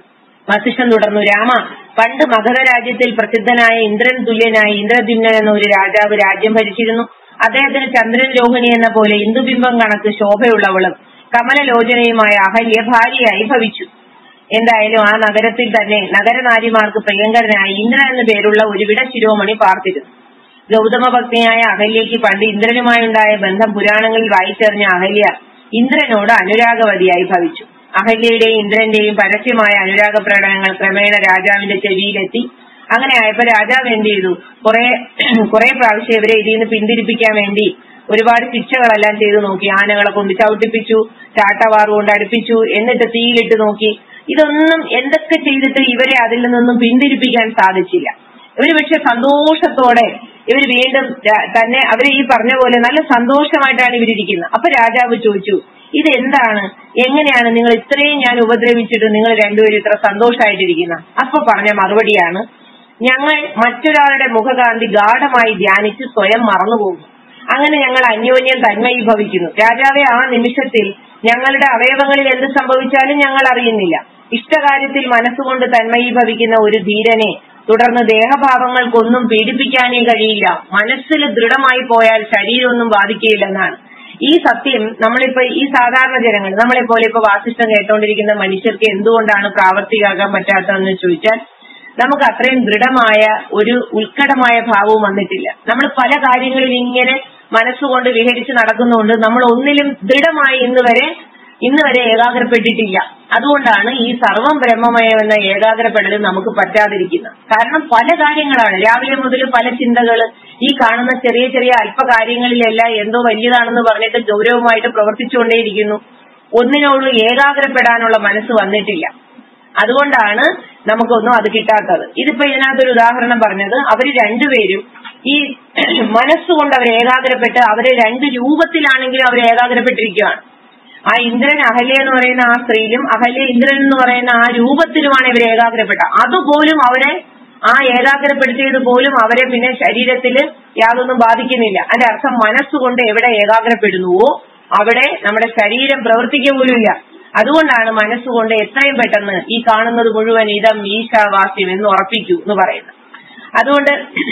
വസിഷ്ഠൻ തുടർന്നു രാമ പണ്ട് മഗധ രാജ്യത്തിൽ പ്രസിദ്ധനായ ഇന്ദ്രൻ തുല്യനായ ഇന്ദ്രദ്യുമ്നൻ എന്ന ഒരു രാജാവ് രാജ്യം ഭരിച്ചിരുന്നു അദ്ദേഹത്തിന് ചന്ദ്രൻ രോഹിണി എന്ന പോലെ ഇന്ദുബിംബം കണക്ക് ശോഭയുള്ളവളും കമലലോചനയുമായ അഹല്യ ഭാര്യയായി ഭവിച്ചു എന്തായാലും ആ നഗരത്തിൽ തന്നെ നഗരനാരിമാർക്ക് പ്രിയങ്കരനായ ഇന്ദ്രൻ എന്ന പേരുള്ള ഒരു വിട ശിരോമണി പാർത്തിരുന്നു ഗൗതമ ഭക്തിയായ അഹല്യയ്ക്ക് പണ്ട് ഇന്ദ്രനുമായുണ്ടായ ബന്ധം പുരാണങ്ങളിൽ വായിച്ചറിഞ്ഞ അഹല്യ ഇന്ദ്രനോട് അനുരാഗവതിയായി ഭവിച്ചു അഹല്യയുടെയും ഇന്ദ്രന്റെയും പരസ്യമായ അനുരാഗ പ്രകടനങ്ങൾ ക്രമേണ രാജാവിന്റെ ചെവിയിലെത്തി അങ്ങനെ ആയപ്പോ രാജാവ് എന്ത് ചെയ്തു കുറെ കുറെ പ്രാവശ്യം ഇവരെ ഇതിൽ നിന്ന് പിന്തിരിപ്പിക്കാൻ വേണ്ടി ഒരുപാട് ശിക്ഷകളെല്ലാം ചെയ്തു നോക്കി ആനകളെ കൊണ്ട് ചവിട്ടിപ്പിച്ചു ചാട്ടവാറ് കൊണ്ട് അടുപ്പിച്ചു എന്നിട്ട് തീയിലിട്ട് നോക്കി ഇതൊന്നും എന്തൊക്കെ ചെയ്തിട്ട് ഇവരെ അതിൽ നിന്നൊന്നും പിന്തിരിപ്പിക്കാൻ സാധിച്ചില്ല ഇവര് പക്ഷെ സന്തോഷത്തോടെ ഇവർ വീണ്ടും ര- തന്നെ അവര് ഈ പറഞ്ഞ പോലെ നല്ല സന്തോഷമായിട്ടാണ് ഇവരിയ്ക്കുന്നത് അപ്പൊ രാജാവ് ചോദിച്ചു ഇത് എന്താണ് എങ്ങനെയാണ് നിങ്ങൾ ഇത്രയും ഞാൻ ഉപദ്രവിച്ചിട്ട് നിങ്ങൾ രണ്ടുപേരും ഇത്ര സന്തോഷമായിട്ടിരിക്കുന്ന അപ്പൊ പറഞ്ഞ മറുപടിയാണ് ഞങ്ങൾ മറ്റൊരാളുടെ മുഖകാന്തി ഗാഠമായി ധ്യാനിച്ച് സ്വയം മറന്നുപോകും അങ്ങനെ ഞങ്ങൾ അന്യോന്യം തന്മയീഭവിക്കുന്നു രാജാവെ ആ നിമിഷത്തിൽ ഞങ്ങളുടെ അവയവങ്ങളിൽ എന്ത് സംഭവിച്ചാലും ഞങ്ങൾ അറിയുന്നില്ല ഇഷ്ടകാര്യത്തിൽ മനസ്സുകൊണ്ട് തന്മയീഭവിക്കുന്ന ഒരു ധീരനെ തുടർന്ന് ദേഹഭാവങ്ങൾക്കൊന്നും പീഡിപ്പിക്കാനേ കഴിയില്ല മനസ്സിൽ ദൃഢമായി പോയാൽ ശരീരമൊന്നും ബാധിക്കുകയില്ലെന്നാണ് ഈ സത്യം നമ്മളിപ്പോ ഈ സാധാരണ ജനങ്ങൾ നമ്മളെ പോലെ ഇപ്പൊ വാസിഷ്ടം കേട്ടോണ്ടിരിക്കുന്ന മനുഷ്യർക്ക് എന്തുകൊണ്ടാണ് പ്രാവർത്തികമാക്കാൻ പറ്റാത്തതെന്ന് ചോദിച്ചാൽ നമുക്ക് അത്രയും ദൃഢമായ ഒരു ഉത്കടമായ ഭാവവും വന്നിട്ടില്ല നമ്മൾ പല കാര്യങ്ങളിൽ ഇങ്ങനെ മനസ്സുകൊണ്ട് വിഹരിച്ച് നടക്കുന്നുകൊണ്ട് നമ്മൾ ഒന്നിലും ദൃഢമായി ഇന്ന് വരെ ഇന്ന് വരെ ഏകാഗ്രപ്പെട്ടിട്ടില്ല അതുകൊണ്ടാണ് ഈ സർവം ബ്രഹ്മമയമെന്ന ഏകാഗ്രപ്പെടൽ നമുക്ക് പറ്റാതിരിക്കുന്നത് കാരണം പല കാര്യങ്ങളാണ് രാവിലെ മുതൽ പല ചിന്തകൾ ഈ കാണുന്ന ചെറിയ ചെറിയ അല്പകാര്യങ്ങളിലെല്ലാം എന്തോ വലിയതാണെന്ന് പറഞ്ഞിട്ട് ഗൗരവമായിട്ട് പ്രവർത്തിച്ചുകൊണ്ടേയിരിക്കുന്നു ഒന്നിനോട് ഏകാഗ്രപ്പെടാനുള്ള മനസ്സ് വന്നിട്ടില്ല അതുകൊണ്ടാണ് നമുക്കൊന്നും അത് കിട്ടാത്തത് ഇതിപ്പോ ഇതിനകത്തൊരു ഉദാഹരണം പറഞ്ഞത് അവര് രണ്ടുപേരും ഈ മനസ്സുകൊണ്ട് അവർ ഏകാഗ്രപ്പെട്ട് അവര് രണ്ട് രൂപത്തിലാണെങ്കിലും അവർ ഏകാഗ്രപ്പെട്ടിരിക്കുകയാണ് ആ ഇന്ദ്രൻ അഹല്യ എന്ന് പറയുന്ന ആ സ്ത്രീയിലും അഹല്യ ഇന്ദ്രൻ എന്ന് പറയുന്ന ആ രൂപത്തിലുമാണ് ഇവർ ഏകാഗ്രപ്പെട്ട അതുപോലും അവരെ ആ ഏകാഗ്രപ്പെടുത്തിയത് പോലും അവരെ പിന്നെ ശരീരത്തിൽ യാതൊന്നും ബാധിക്കുന്നില്ല അതിന്റെ അർത്ഥം മനസ്സുകൊണ്ട് എവിടെ ഏകാഗ്രപ്പെടുന്നുവോ അവിടെ നമ്മുടെ ശരീരം പ്രവർത്തിക്കുക പോലുമില്ല അതുകൊണ്ടാണ് മനസ്സുകൊണ്ട് എത്രയും പെട്ടെന്ന് ഈ കാണുന്നത് മുഴുവൻ ഇതം ഈശാവാസ്യം എന്ന് ഉറപ്പിക്കൂ എന്ന് പറയുന്നത് അതുകൊണ്ട്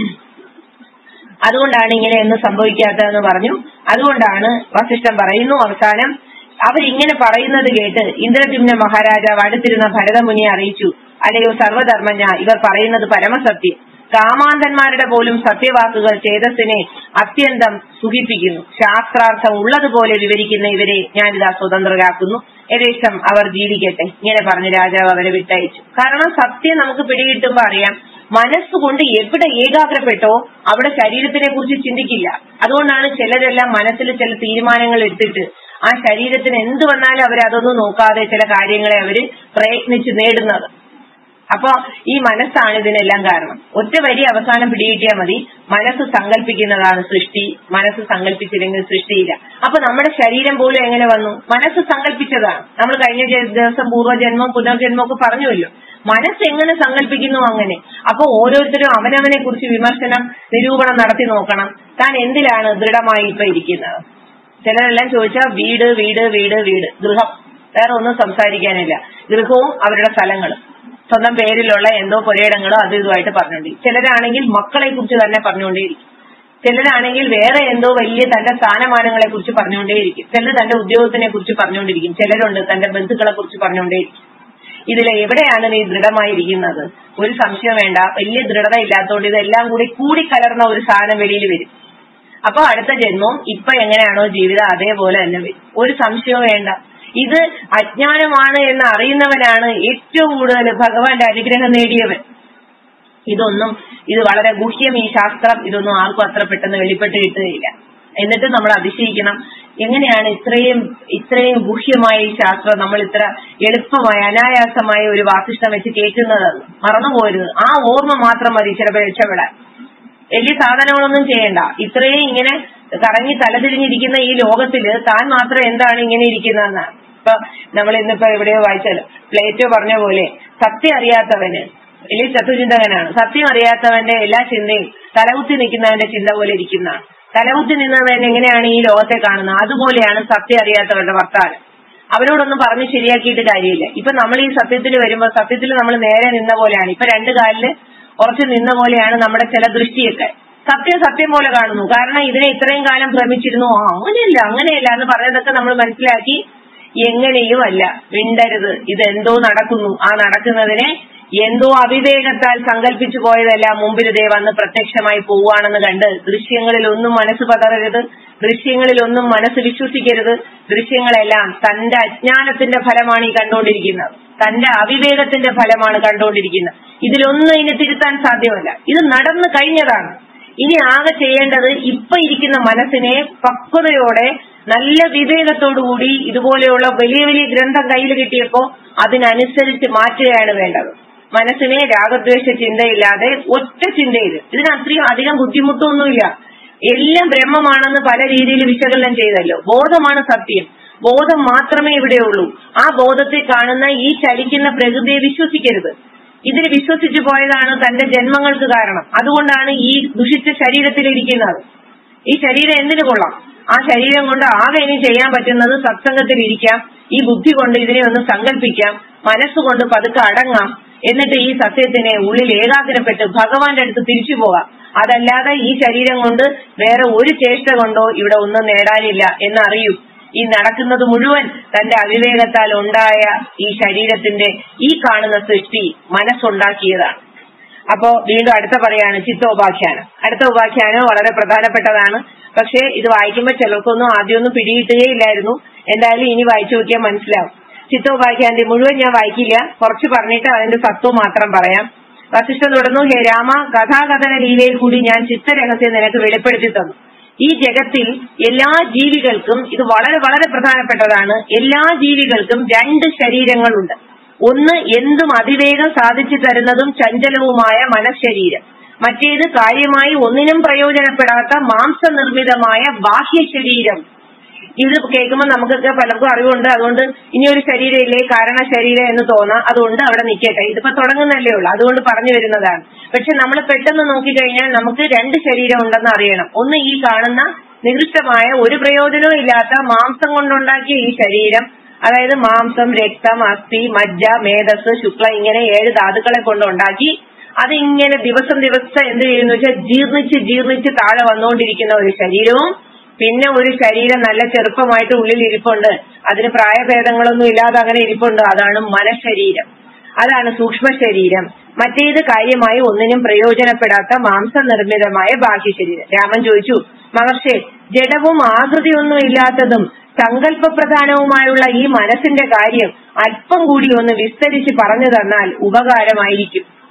അതുകൊണ്ടാണ് ഇങ്ങനെ ഒന്നും സംഭവിക്കാത്തതെന്ന് പറഞ്ഞു അതുകൊണ്ടാണ് വസിഷ്ഠൻ പറയുന്നു അവസാനം അവരിങ്ങനെ പറയുന്നത് കേട്ട് ഇന്ദ്രദ്യുമ്ന മഹാരാജാവ് അടുത്തിരുന്ന ഭരതമുനിയെ അറിയിച്ചു അല്ലയോ സർവധർമ്മജ്ഞ ഇവർ പറയുന്നത് പരമസത്യം കാമാന്തന്മാരുടെ പോലും സത്യവാക്കുകൾ ചേതസ്സിനെ അത്യന്തം സുഖിപ്പിക്കുന്നു ശാസ്ത്രാർത്ഥം ഉള്ളതുപോലെ വിവരിക്കുന്ന ഇവരെ ഞാനിതാ സ്വതന്ത്രരാക്കുന്നു ഏകദേശം അവർ ജീവിക്കട്ടെ ഇങ്ങനെ പറഞ്ഞ് രാജാവ് അവരെ വിട്ടയച്ചു കാരണം സത്യം നമുക്ക് പിടികിട്ടുമ്പോ അറിയാം മനസ്സുകൊണ്ട് എവിടെ ഏകാഗ്രപ്പെട്ടോ അവിടെ ശരീരത്തിനെ കുറിച്ച് ചിന്തിക്കില്ല അതുകൊണ്ടാണ് ചിലരെല്ലാം മനസ്സിൽ ചില തീരുമാനങ്ങൾ എടുത്തിട്ട് ആ ശരീരത്തിന് എന്ത് വന്നാലും അവർ അതൊന്നും നോക്കാതെ ചില കാര്യങ്ങളെ അവര് പ്രയത്നിച്ച് നേടുന്നത് അപ്പൊ ഈ മനസ്സാണ് ഇതിനെല്ലാം കാരണം ഒറ്റ വരി അവസാനം പിടികിട്ടിയാൽ മതി മനസ്സ് സങ്കല്പിക്കുന്നതാണ് സൃഷ്ടി മനസ്സ് സങ്കല്പിച്ചില്ലെങ്കിൽ സൃഷ്ടിയില്ല അപ്പൊ നമ്മുടെ ശരീരം പോലും എങ്ങനെ വന്നു മനസ്സ് സങ്കല്പിച്ചതാണ് നമ്മൾ കഴിഞ്ഞ ജ- ദിവസം പൂർവ്വജന്മം പുനർജന്മം ഒക്കെ പറഞ്ഞുവല്ലോ മനസ്സ് എങ്ങനെ സങ്കല്പിക്കുന്നു അങ്ങനെ അപ്പൊ ഓരോരുത്തരും അവനവനെ കുറിച്ച് വിമർശനം നിരൂപണം നടത്തി നോക്കണം താൻ എന്തിലാണ് ദൃഢമായി ഇപ്പൊ ഇരിക്കുന്നത് ചിലരെല്ലാം ചോദിച്ചാൽ വീട് വീട് വീട് വീട് ഗൃഹം വേറെ ഒന്നും സംസാരിക്കാനില്ല ഗൃഹവും അവരുടെ സ്ഥലങ്ങളും സ്വന്തം പേരിലുള്ള എന്തോ പുരയിടങ്ങളോ അത് ഇതുമായിട്ട് പറഞ്ഞുകൊണ്ടിരിക്കും ചിലരാണെങ്കിൽ മക്കളെ കുറിച്ച് തന്നെ പറഞ്ഞുകൊണ്ടേയിരിക്കും ചിലരാണെങ്കിൽ വേറെ എന്തോ വലിയ തന്റെ സ്ഥാനമാനങ്ങളെ കുറിച്ച് പറഞ്ഞുകൊണ്ടേയിരിക്കും ചിലർ തന്റെ ഉദ്യോഗത്തിനെ കുറിച്ച് പറഞ്ഞുകൊണ്ടിരിക്കും ചിലരുണ്ട് തന്റെ ബന്ധുക്കളെ കുറിച്ച് പറഞ്ഞുകൊണ്ടേയിരിക്കും ഇതിൽ എവിടെയാണ് നീ ദൃഢമായിരിക്കുന്നത് ഒരു സംശയം വേണ്ട വലിയ ദൃഢത ഇല്ലാത്തതുകൊണ്ട് ഇതെല്ലാം കൂടി കൂടിക്കലർന്ന ഒരു സാധനം വെളിയിൽ വരും അപ്പൊ അടുത്ത ജന്മവും ഇപ്പൊ എങ്ങനെയാണോ ജീവിതം അതേപോലെ തന്നെ വരും ഒരു സംശയവും വേണ്ട ഇത് അജ്ഞാനമാണ് എന്ന് അറിയുന്നവനാണ് ഏറ്റവും കൂടുതൽ ഭഗവാന്റെ അനുഗ്രഹം നേടിയവൻ ഇതൊന്നും ഇത് വളരെ ഗുഹ്യം ഈ ശാസ്ത്രം ഇതൊന്നും ആർക്കും അത്ര പെട്ടെന്ന് വെളിപ്പെട്ട് കിട്ടുകയില്ല എന്നിട്ട് നമ്മൾ അതിശയിക്കണം എങ്ങനെയാണ് ഇത്രയും ഇത്രയും ഗുഹ്യമായ ഈ ശാസ്ത്രം നമ്മൾ ഇത്ര എളുപ്പമായ അനായാസമായ ഒരു വാസിഷ്ടം വെച്ച് കേൾക്കുന്നതെന്ന് മറന്നുപോരുത് ആ ഓർമ്മ മാത്രം മതി ചിലപ്പോൾ രക്ഷപ്പെടാൻ വലിയ സാധനങ്ങളൊന്നും ചെയ്യണ്ട ഇത്രയും ഇങ്ങനെ കറങ്ങി തലതിരിഞ്ഞിരിക്കുന്ന ഈ ലോകത്തില് താൻ മാത്രം എന്താണ് ഇങ്ങനെ ഇരിക്കുന്നതെന്നാണ് ഇപ്പൊ നമ്മൾ ഇന്നിപ്പോ എവിടെയോ വായിച്ചാലോ പ്ലേറ്റോ പറഞ്ഞ പോലെ സത്യം അറിയാത്തവന് വലിയ തത്വചിന്തകനാണ് സത്യം അറിയാത്തവന്റെ എല്ലാ ചിന്തയും തലകുത്തി നിൽക്കുന്നവന്റെ ചിന്ത പോലെ ഇരിക്കുന്നതാണ് തലകുത്തി നിന്നവൻ എങ്ങനെയാണ് ഈ ലോകത്തെ കാണുന്നത് അതുപോലെയാണ് സത്യം അറിയാത്തവരുടെ വർത്താനം അവരോടൊന്നും പറഞ്ഞ് ശരിയാക്കിയിട്ട് കാര്യമില്ല ഇപ്പൊ നമ്മൾ ഈ സത്യത്തിൽ വരുമ്പോ സത്യത്തിൽ നമ്മൾ നേരെ നിന്ന പോലെയാണ് ഇപ്പൊ രണ്ട് കാലില് ഉറച്ചു നിന്ന പോലെയാണ് നമ്മുടെ ചില ദൃഷ്ടിയൊക്കെ സത്യം സത്യം പോലെ കാണുന്നു കാരണം ഇതിനെ ഇത്രയും കാലം ഭ്രമിച്ചിരുന്നു ആ അങ്ങനെയല്ല അങ്ങനെയല്ല എന്ന് പറഞ്ഞതൊക്കെ നമ്മൾ മനസ്സിലാക്കി എങ്ങനെയും അല്ല മിണ്ടരുത് ഇതെന്തോ നടക്കുന്നു ആ നടക്കുന്നതിനെ എന്തോ അവിവേകത്താൽ സങ്കല്പിച്ചു പോയതെല്ലാം മുമ്പിൽ ദേ വന്ന് പ്രത്യക്ഷമായി പോവുകയാണെന്ന് കണ്ട് ദൃശ്യങ്ങളിൽ ഒന്നും മനസ്സ് പതറരുത് ദൃശ്യങ്ങളിൽ ഒന്നും മനസ്സ് വിശ്വസിക്കരുത് ദൃശ്യങ്ങളെല്ലാം തന്റെ അജ്ഞാനത്തിന്റെ ഫലമാണ് ഈ കണ്ടുകൊണ്ടിരിക്കുന്നത് തന്റെ അവിവേകത്തിന്റെ ഫലമാണ് കണ്ടുകൊണ്ടിരിക്കുന്നത് ഇതിലൊന്നും ഇതിനെ തിരുത്താൻ സാധ്യമല്ല ഇത് നടന്നു കഴിഞ്ഞതാണ് ഇനി ആകെ ചെയ്യേണ്ടത് ഇപ്പൊ ഇരിക്കുന്ന മനസ്സിനെ പക്വതയോടെ നല്ല വിവേകത്തോടുകൂടി ഇതുപോലെയുള്ള വലിയ വലിയ ഗ്രന്ഥം കയ്യിൽ കിട്ടിയപ്പോ അതിനനുസരിച്ച് മാറ്റുകയാണ് വേണ്ടത് മനസ്സിനെ രാഗദ്വേഷ ചിന്തയില്ലാതെ ഒറ്റ ചിന്തയിൽ ഇതിന് അത്രയും അധികം ബുദ്ധിമുട്ടൊന്നുമില്ല എല്ലാം ബ്രഹ്മമാണെന്ന് പല രീതിയിൽ വിശകലനം ചെയ്തല്ലോ ബോധമാണ് സത്യം ബോധം മാത്രമേ ഇവിടെയുള്ളൂ ആ ബോധത്തെ കാണുന്ന ഈ ചലിക്കുന്ന പ്രകൃതിയെ വിശ്വസിക്കരുത് ഇതിൽ വിശ്വസിച്ചു പോയതാണ് തന്റെ ജന്മങ്ങൾക്ക് കാരണം അതുകൊണ്ടാണ് ഈ ദുഷിച്ച ശരീരത്തിലിരിക്കുന്നത് ഈ ശരീരം എന്തിനു കൊള്ളാം ആ ശരീരം കൊണ്ട് ആകെ ഇനി ചെയ്യാൻ പറ്റുന്നത് സത്സംഗത്തിൽ ഇരിക്കാം ഈ ബുദ്ധി കൊണ്ട് ഇതിനെ ഒന്ന് സങ്കല്പിക്കാം മനസ്സുകൊണ്ട് പതുക്കെ അടങ്ങാം എന്നിട്ട് ഈ സത്യത്തിനെ ഉള്ളിൽ ഏകാഗ്രപ്പെട്ട് ഭഗവാന്റെ അടുത്ത് തിരിച്ചു പോകാം അതല്ലാതെ ഈ ശരീരം കൊണ്ട് വേറെ ഒരു ചേഷ്ട കൊണ്ടോ ഇവിടെ ഒന്നും നേടാനില്ല എന്നറിയൂ ഈ നടക്കുന്നത് മുഴുവൻ തന്റെ അവിവേകത്താൽ ഉണ്ടായ ഈ ശരീരത്തിന്റെ ഈ കാണുന്ന സൃഷ്ടി മനസ്സുണ്ടാക്കിയതാണ് അപ്പോ വീണ്ടും അടുത്ത പറയാണ് ചിത്തോപാഖ്യാനം അടുത്ത ഉപാഖ്യാനം വളരെ പ്രധാനപ്പെട്ടതാണ് പക്ഷേ ഇത് വായിക്കുമ്പോൾ ചിലർക്കൊന്നും ആദ്യമൊന്നും പിടികിട്ടുകയില്ലായിരുന്നു എന്തായാലും ഇനി വായിച്ചു നോക്കിയാൽ മനസ്സിലാവും ചിത്തോപാഖ്യാന്റെ മുഴുവൻ ഞാൻ വായിക്കില്ല കുറച്ച് പറഞ്ഞിട്ട് അതിന്റെ സത്വം മാത്രം പറയാം വസിഷ്ഠൻ തുടർന്നു ഹേ രാമ കഥാകഥന ലീലയിൽ കൂടി ഞാൻ ചിത്തരഹസ്യം നിനക്ക് വെളിപ്പെടുത്തി തന്നു ഈ ജഗത്തിൽ എല്ലാ ജീവികൾക്കും ഇത് വളരെ വളരെ പ്രധാനപ്പെട്ടതാണ് എല്ലാ ജീവികൾക്കും രണ്ട് ശരീരങ്ങളുണ്ട് ഒന്ന് എന്തും അതിവേഗം സാധിച്ചു തരുന്നതും ചഞ്ചലവുമായ മനഃശരീരം മറ്റേത് കാര്യമായി ഒന്നിനും പ്രയോജനപ്പെടാത്ത മാംസനിർമ്മിതമായ ബാഹ്യ ശരീരം ഇത് കേൾക്കുമ്പോൾ നമുക്കൊക്കെ പലർക്കും അറിവുണ്ട് അതുകൊണ്ട് ഇനി ഒരു ശരീരമില്ലേ കാരണ ശരീരം എന്ന് തോന്നാം അതുകൊണ്ട് അവിടെ നിൽക്കട്ടെ ഇതിപ്പോ തുടങ്ങുന്നല്ലേ ഉള്ളൂ അതുകൊണ്ട് പറഞ്ഞു വരുന്നതാണ് പക്ഷെ നമ്മൾ പെട്ടെന്ന് നോക്കിക്കഴിഞ്ഞാൽ നമുക്ക് രണ്ട് ശരീരം ഉണ്ടെന്ന് അറിയണം ഒന്ന് ഈ കാണുന്ന നികൃഷ്ടമായ ഒരു പ്രയോജനവും ഇല്ലാത്ത മാംസം കൊണ്ടുണ്ടാക്കിയ ഈ ശരീരം അതായത് മാംസം രക്തം അസ്ഥി മജ്ജ മേധസ് ശുക്ല ഇങ്ങനെ ഏഴ് ധാതുക്കളെ കൊണ്ടുണ്ടാക്കി അതിങ്ങനെ ദിവസം ദിവസം എന്ത് ചെയ്യുന്നു വെച്ചാൽ ജീർണിച്ച് ജീർണിച്ച് താഴെ വന്നുകൊണ്ടിരിക്കുന്ന ഒരു ശരീരവും പിന്നെ ഒരു ശരീരം നല്ല ചെറുപ്പമായിട്ട് ഉള്ളിൽ ഇരിപ്പുണ്ട് അതിന് പ്രായഭേദങ്ങളൊന്നും ഇല്ലാതെ അങ്ങനെ ഇരിപ്പുണ്ട് അതാണ് മനഃശരീരം അതാണ് സൂക്ഷ്മ ശരീരം മറ്റേത് കാര്യമായി ഒന്നിനും പ്രയോജനപ്പെടാത്ത മാംസനിർമ്മിതമായ ബാഹ്യ ശരീരം രാമൻ ചോദിച്ചു മഹർഷി ജഡവും ആകൃതിയൊന്നും ഇല്ലാത്തതും സങ്കല്പപ്രധാനവുമായുള്ള ഈ മനസ്സിന്റെ കാര്യം അല്പം കൂടി ഒന്ന് വിസ്തരിച്ച് പറഞ്ഞു തന്നാൽ ഉപകാരമായിരിക്കും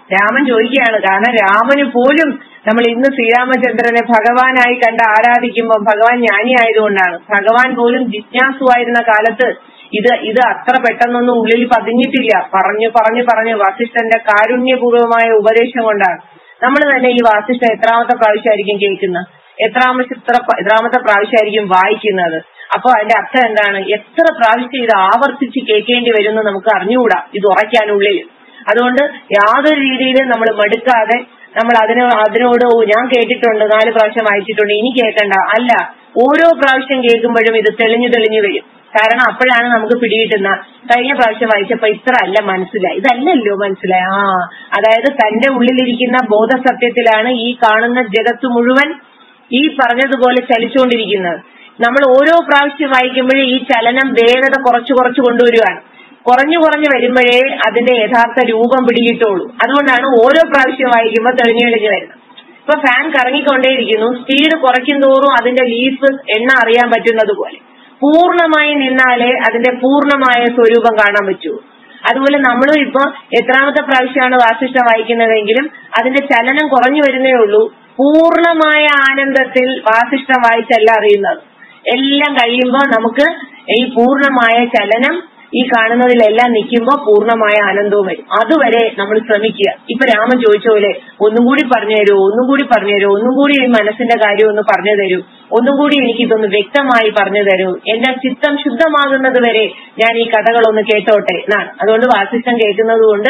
രാമൻ ചോദിക്കുകയാണ് കാരണം രാമന് പോലും നമ്മൾ ഇന്ന് ശ്രീരാമചന്ദ്രനെ ഭഗവാനായി കണ്ട് ആരാധിക്കുമ്പോൾ ഭഗവാൻ ജ്ഞാനി ആയതുകൊണ്ടാണ് ഭഗവാൻ പോലും ജിജ്ഞാസുവായിരുന്ന കാലത്ത് ഇത് ഇത് അത്ര പെട്ടെന്നൊന്നും ഉള്ളിൽ പതിഞ്ഞിട്ടില്ല പറഞ്ഞു പറഞ്ഞു പറഞ്ഞു വസിഷ്ഠന്റെ കാരുണ്യപൂർവമായ ഉപദേശം കൊണ്ടാണ് നമ്മൾ തന്നെ ഈ വാസിഷ്ഠ എത്രാമത്തെ പ്രാവശ്യമായിരിക്കും കേൾക്കുന്നത് എത്രാമത്തെ എത്രാമത്തെ പ്രാവശ്യമായിരിക്കും വായിക്കുന്നത് അപ്പൊ അതിന്റെ അർത്ഥം എന്താണ് എത്ര പ്രാവശ്യം ഇത് ആവർത്തിച്ച് കേൾക്കേണ്ടി വരുമെന്ന് നമുക്ക് അറിഞ്ഞുകൂടാ ഇത് ഉറയ്ക്കാനുള്ളിൽ അതുകൊണ്ട് യാതൊരു രീതിയിലും നമ്മൾ മടുക്കാതെ നമ്മൾ അതിന് അതിനോട് "ഓ, ഞാൻ കേട്ടിട്ടുണ്ട് നാല് പ്രാവശ്യം വായിച്ചിട്ടുണ്ട് ഇനി കേൾക്കണ്ട അല്ല ഓരോ പ്രാവശ്യം കേൾക്കുമ്പോഴും ഇത് തെളിഞ്ഞു തെളിഞ്ഞു വരും കാരണം അപ്പോഴാണ് നമുക്ക് പിടികിട്ടുന്ന കഴിഞ്ഞ പ്രാവശ്യം വായിച്ചപ്പോ ഇത്ര അല്ല മനസ്സിലായി ഇതല്ലല്ലോ മനസ്സിലായി ആ അതായത് തന്റെ ഉള്ളിലിരിക്കുന്ന ബോധസത്യത്തിലാണ് ഈ കാണുന്ന ജഗത്ത് മുഴുവൻ ഈ പറഞ്ഞതുപോലെ ചലിച്ചുകൊണ്ടിരിക്കുന്നത് നമ്മൾ ഓരോ പ്രാവശ്യം വായിക്കുമ്പോഴും ഈ ചലനം വേഗത കുറച്ചു കുറച്ച് കൊണ്ടുവരികയാണ് കുറഞ്ഞു കുറഞ്ഞു വരുമ്പോഴേ അതിന്റെ യഥാർത്ഥ രൂപം പിടികിട്ടുള്ളൂ അതുകൊണ്ടാണ് ഓരോ പ്രാവശ്യം വായിക്കുമ്പോൾ തെളിഞ്ഞു തെളിഞ്ഞു വരുന്നത് ഇപ്പൊ ഫാൻ കറങ്ങിക്കൊണ്ടേയിരിക്കുന്നു സ്പീഡ് കുറയ്ക്കും തോറും അതിന്റെ ലീഫ് എണ്ണ അറിയാൻ പറ്റുന്നത് പോലെ പൂർണ്ണമായി നിന്നാലേ അതിന്റെ പൂർണ്ണമായ സ്വരൂപം കാണാൻ പറ്റൂ അതുപോലെ നമ്മളും ഇപ്പൊ എത്രാമത്തെ പ്രാവശ്യമാണ് വാസിഷ്ഠം വായിക്കുന്നതെങ്കിലും അതിന്റെ ചലനം കുറഞ്ഞു വരുന്നേ ഉള്ളൂ പൂർണ്ണമായ ആനന്ദത്തിൽ വാസിഷ്ഠം വായിച്ചല്ല അറിയുന്നത് എല്ലാം കഴിയുമ്പോൾ നമുക്ക് ഈ പൂർണ്ണമായ ചലനം ഈ കാണുന്നതിലെല്ലാം നിൽക്കുമ്പോൾ പൂർണ്ണമായ ആനന്ദവും വരും അതുവരെ നമ്മൾ ശ്രമിക്കുക ഇപ്പൊ രാമൻ ചോദിച്ച പോലെ ഒന്നും കൂടി പറഞ്ഞു തരൂ ഒന്നും കൂടി പറഞ്ഞു തരൂ ഒന്നും കൂടി ഈ മനസ്സിന്റെ കാര്യം ഒന്ന് പറഞ്ഞു തരൂ ഒന്നും കൂടി എനിക്ക് ഇതൊന്ന് വ്യക്തമായി പറഞ്ഞു തരൂ എന്റെ ചിത്തം ശുദ്ധമാകുന്നത് വരെ ഞാൻ ഈ കഥകളൊന്ന് കേട്ടോട്ടെ എന്നാണ് അതുകൊണ്ട് വാസിഷ്ടം കേൾക്കുന്നത് കൊണ്ട്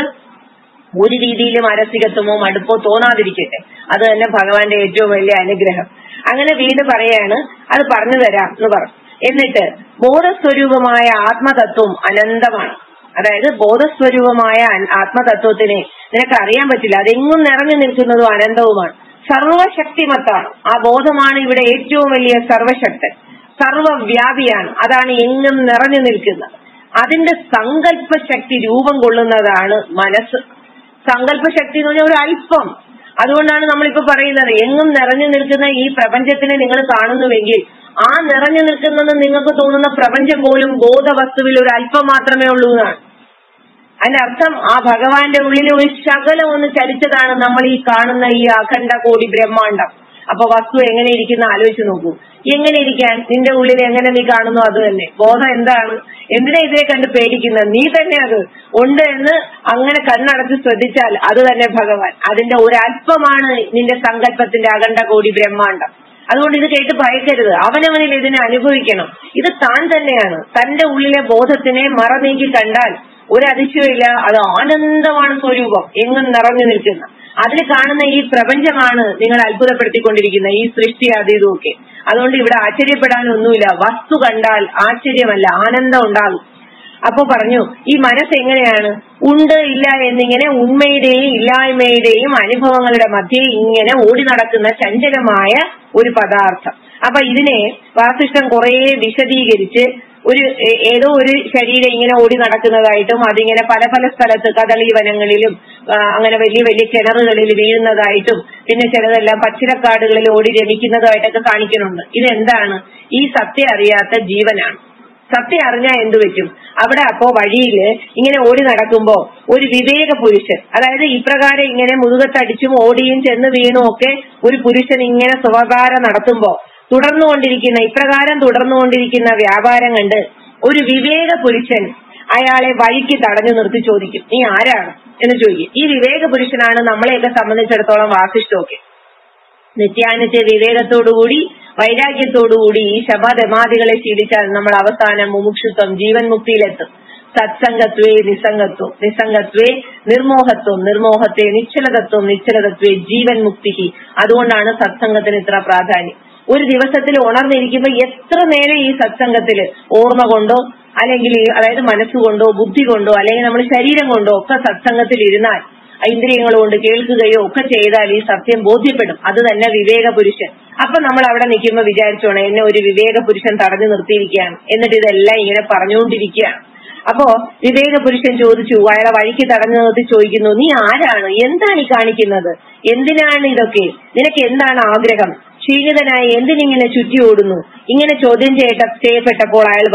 ഒരു രീതിയിലും അരസികത്വമോ മടുപ്പോ തോന്നാതിരിക്കട്ടെ അത് തന്നെ ഭഗവാന്റെ ഏറ്റവും വലിയ അനുഗ്രഹം അങ്ങനെ വീണ്ടും പറയാണ് അത് പറഞ്ഞു തരാം എന്ന് പറഞ്ഞു എന്നിട്ട് ബോധസ്വരൂപമായ ആത്മതത്വം അനന്തമാണ് അതായത് ബോധസ്വരൂപമായ അൻ- ആത്മതത്വത്തിനെ നിനക്ക് അറിയാൻ പറ്റില്ല അതെങ്ങും നിറഞ്ഞു നിൽക്കുന്നതും അനന്തവുമാണ് സർവശക്തിമത്താണ് ആ ബോധമാണ് ഇവിടെ ഏറ്റവും വലിയ സർവശക്തൻ സർവവ്യാപിയാണ് അതാണ് എങ്ങും നിറഞ്ഞു നിൽക്കുന്നത് അതിന്റെ സങ്കല്പ ശക്തി രൂപം കൊള്ളുന്നതാണ് മനസ്സ് സങ്കല്പ ശക്തി എന്ന് പറഞ്ഞാൽ ഒരു അല്പം അതുകൊണ്ടാണ് നമ്മളിപ്പോ പറയുന്നത് എങ്ങും നിറഞ്ഞു നിൽക്കുന്ന ഈ പ്രപഞ്ചത്തിനെ നിങ്ങൾ കാണുന്നുവെങ്കിൽ ആ നിറഞ്ഞു നിൽക്കുന്നത് നിങ്ങൾക്ക് തോന്നുന്ന പ്രപഞ്ചം പോലും ബോധവസ്തുവിൽ ഒരു അല്പം മാത്രമേ ഉള്ളൂ എന്നാണ് അതിന്റെ അർത്ഥം ആ ഭഗവാന്റെ ഉള്ളിൽ ഒരു ശകലം ഒന്ന് ചലിച്ചതാണ് നമ്മൾ ഈ കാണുന്ന ഈ അഖണ്ഡ കോടി ബ്രഹ്മാണ്ടം അപ്പൊ വസ്തു എങ്ങനെ ഇരിക്കുന്ന ആലോചിച്ച് നോക്കൂ എങ്ങനെ ഇരിക്കാൻ നിന്റെ ഉള്ളിൽ എങ്ങനെ നീ കാണുന്നു അത് തന്നെ ബോധം എന്താണ് എന്തിനാ ഇതിനെ കണ്ട് പേടിക്കുന്നത് നീ തന്നെ അത് ഉണ്ട് എന്ന് അങ്ങനെ കണ്ണടച്ച് ശ്രദ്ധിച്ചാൽ അത് തന്നെ ഭഗവാൻ അതിന്റെ ഒരല്പമാണ് നിന്റെ സങ്കല്പത്തിന്റെ അഖണ്ഡ കോടി ബ്രഹ്മാണ്ടം അതുകൊണ്ട് ഇത് കേട്ട് ഭയക്കരുത് അവനവനിൽ ഇതിനെ അനുഭവിക്കണം ഇത് താൻ തന്നെയാണ് തന്റെ ഉള്ളിലെ ബോധത്തിനെ മറനീക്കി കണ്ടാൽ ഒരു അതിശയമില്ല അത് ആനന്ദമാണ് സ്വരൂപം എങ്ങും നിറഞ്ഞു നിൽക്കുന്ന അതിൽ കാണുന്ന ഈ പ്രപഞ്ചമാണ് നിങ്ങൾ അത്ഭുതപ്പെടുത്തിക്കൊണ്ടിരിക്കുന്ന ഈ സൃഷ്ടി അതീതമൊക്കെ അതുകൊണ്ട് ഇവിടെ ആശ്ചര്യപ്പെടാനൊന്നുമില്ല വസ്തു കണ്ടാൽ ആശ്ചര്യമല്ല ആനന്ദം ഉണ്ടാകും അപ്പൊ പറഞ്ഞു ഈ മനസ്സ് എങ്ങനെയാണ് ഉണ്ട് ഇല്ല എന്നിങ്ങനെ ഉണ്മയുടെയും ഇല്ലായ്മയുടെയും അനുഭവങ്ങളുടെ മധ്യേ ഇങ്ങനെ ഓടി നടക്കുന്ന ചഞ്ചലമായ ഒരു പദാർത്ഥം അപ്പൊ ഇതിനെ വാസിഷ്ടം കുറെ വിശദീകരിച്ച് ഒരു ഏ- ഏതോ ഒരു ശരീരം ഇങ്ങനെ ഓടി നടക്കുന്നതായിട്ടും അതിങ്ങനെ പല പല സ്ഥലത്ത് കദളി വനങ്ങളിലും ആ, അങ്ങനെ വലിയ വലിയ കിണറുകളിൽ വീഴുന്നതായിട്ടും പിന്നെ ചിലതെല്ലാം പച്ചിലക്കാടുകളിൽ ഓടി രമിക്കുന്നതായിട്ടൊക്കെ കാണിക്കുന്നുണ്ട് ഇതെന്താണ് ഈ സത്യം അറിയാത്ത ജീവനാണ് സത്യം അറിഞ്ഞാൽ എന്തു പറ്റും അവിടെ അപ്പോ വഴിയില് ഇങ്ങനെ ഓടി നടക്കുമ്പോ ഒരു വിവേക പുരുഷൻ അതായത് ഇപ്രകാരം ഇങ്ങനെ മുതുകത്തടിച്ചും ഓടിയും ചെന്ന് വീണും ഒക്കെ ഒരു പുരുഷൻ ഇങ്ങനെ സ്വകാരം നടത്തുമ്പോ തുടർന്നുകൊണ്ടിരിക്കുന്ന ഇപ്രകാരം തുടർന്നുകൊണ്ടിരിക്കുന്ന വ്യാപാരം കണ്ട് ഒരു വിവേക പുരുഷൻ അയാളെ വഴിക്ക് തടഞ്ഞു നിർത്തി ചോദിക്കും നീ ആരാണ് എന്ന് ചോദിക്കും ഈ വിവേക പുരുഷനാണ് നമ്മളെയൊക്കെ സംബന്ധിച്ചിടത്തോളം വാസിഷ്ടമൊക്കെ നിത്യാനിത്യ വിവേകത്തോടുകൂടി വൈരാഗ്യത്തോടുകൂടി ഈ ശബദമാദികളെ ശീലിച്ചാൽ നമ്മൾ അവസാനം മുമുക്ഷുത്വം ജീവൻ മുക്തിയിലെത്തും സത്സംഗത്വേ നിസംഗത്വം നിസംഗത്വേ നിർമോഹത്വം നിർമോഹത്തെ നിശ്ചലതത്വം നിശ്ചലതത്വേ ജീവൻ മുക്തി അതുകൊണ്ടാണ് സത്സംഗത്തിന് ഇത്ര പ്രാധാന്യം ഒരു ദിവസത്തിൽ ഉണർന്നിരിക്കുമ്പോൾ എത്ര നേരം ഈ സത്സംഗത്തില് ഓർമ്മ കൊണ്ടോ അല്ലെങ്കിൽ ഈ- അതായത് മനസ്സുകൊണ്ടോ ബുദ്ധി കൊണ്ടോ അല്ലെങ്കിൽ നമ്മൾ ശരീരം കൊണ്ടോ ഒക്കെ സത്സംഗത്തിൽ ഇരുന്നാൽ ഇന്ദ്രിയങ്ങൾ കൊണ്ട് കേൾക്കുകയോ ഒക്കെ ചെയ്താൽ ഈ സത്യം ബോധ്യപ്പെടും അത് തന്നെ വിവേക പുരുഷൻ അപ്പൊ നമ്മൾ അവിടെ നിൽക്കുമ്പോൾ വിചാരിച്ചോണം എന്നെ ഒരു വിവേക പുരുഷൻ തടഞ്ഞു നിർത്തിയിരിക്കുകയാണ് എന്നിട്ട് ഇതെല്ലാം ഇങ്ങനെ പറഞ്ഞുകൊണ്ടിരിക്കുകയാണ് അപ്പോ വിവേക പുരുഷൻ ചോദിച്ചു അയാളെ വഴിക്ക് തടഞ്ഞു നിർത്തി ചോദിക്കുന്നു നീ ആരാണ് എന്താണ് ഈ കാണിക്കുന്നത് എന്തിനാണ് ഇതൊക്കെ നിനക്ക് എന്താണ് ആഗ്രഹം ക്ഷീണിതനായി എന്തിനിങ്ങനെ ചുറ്റി ഓടുന്നു ഇങ്ങനെ ചോദ്യം ചെയ്യട്ട ചെയ്യപ്പെട്ടപ്പോൾ അയാൾ പറഞ്ഞു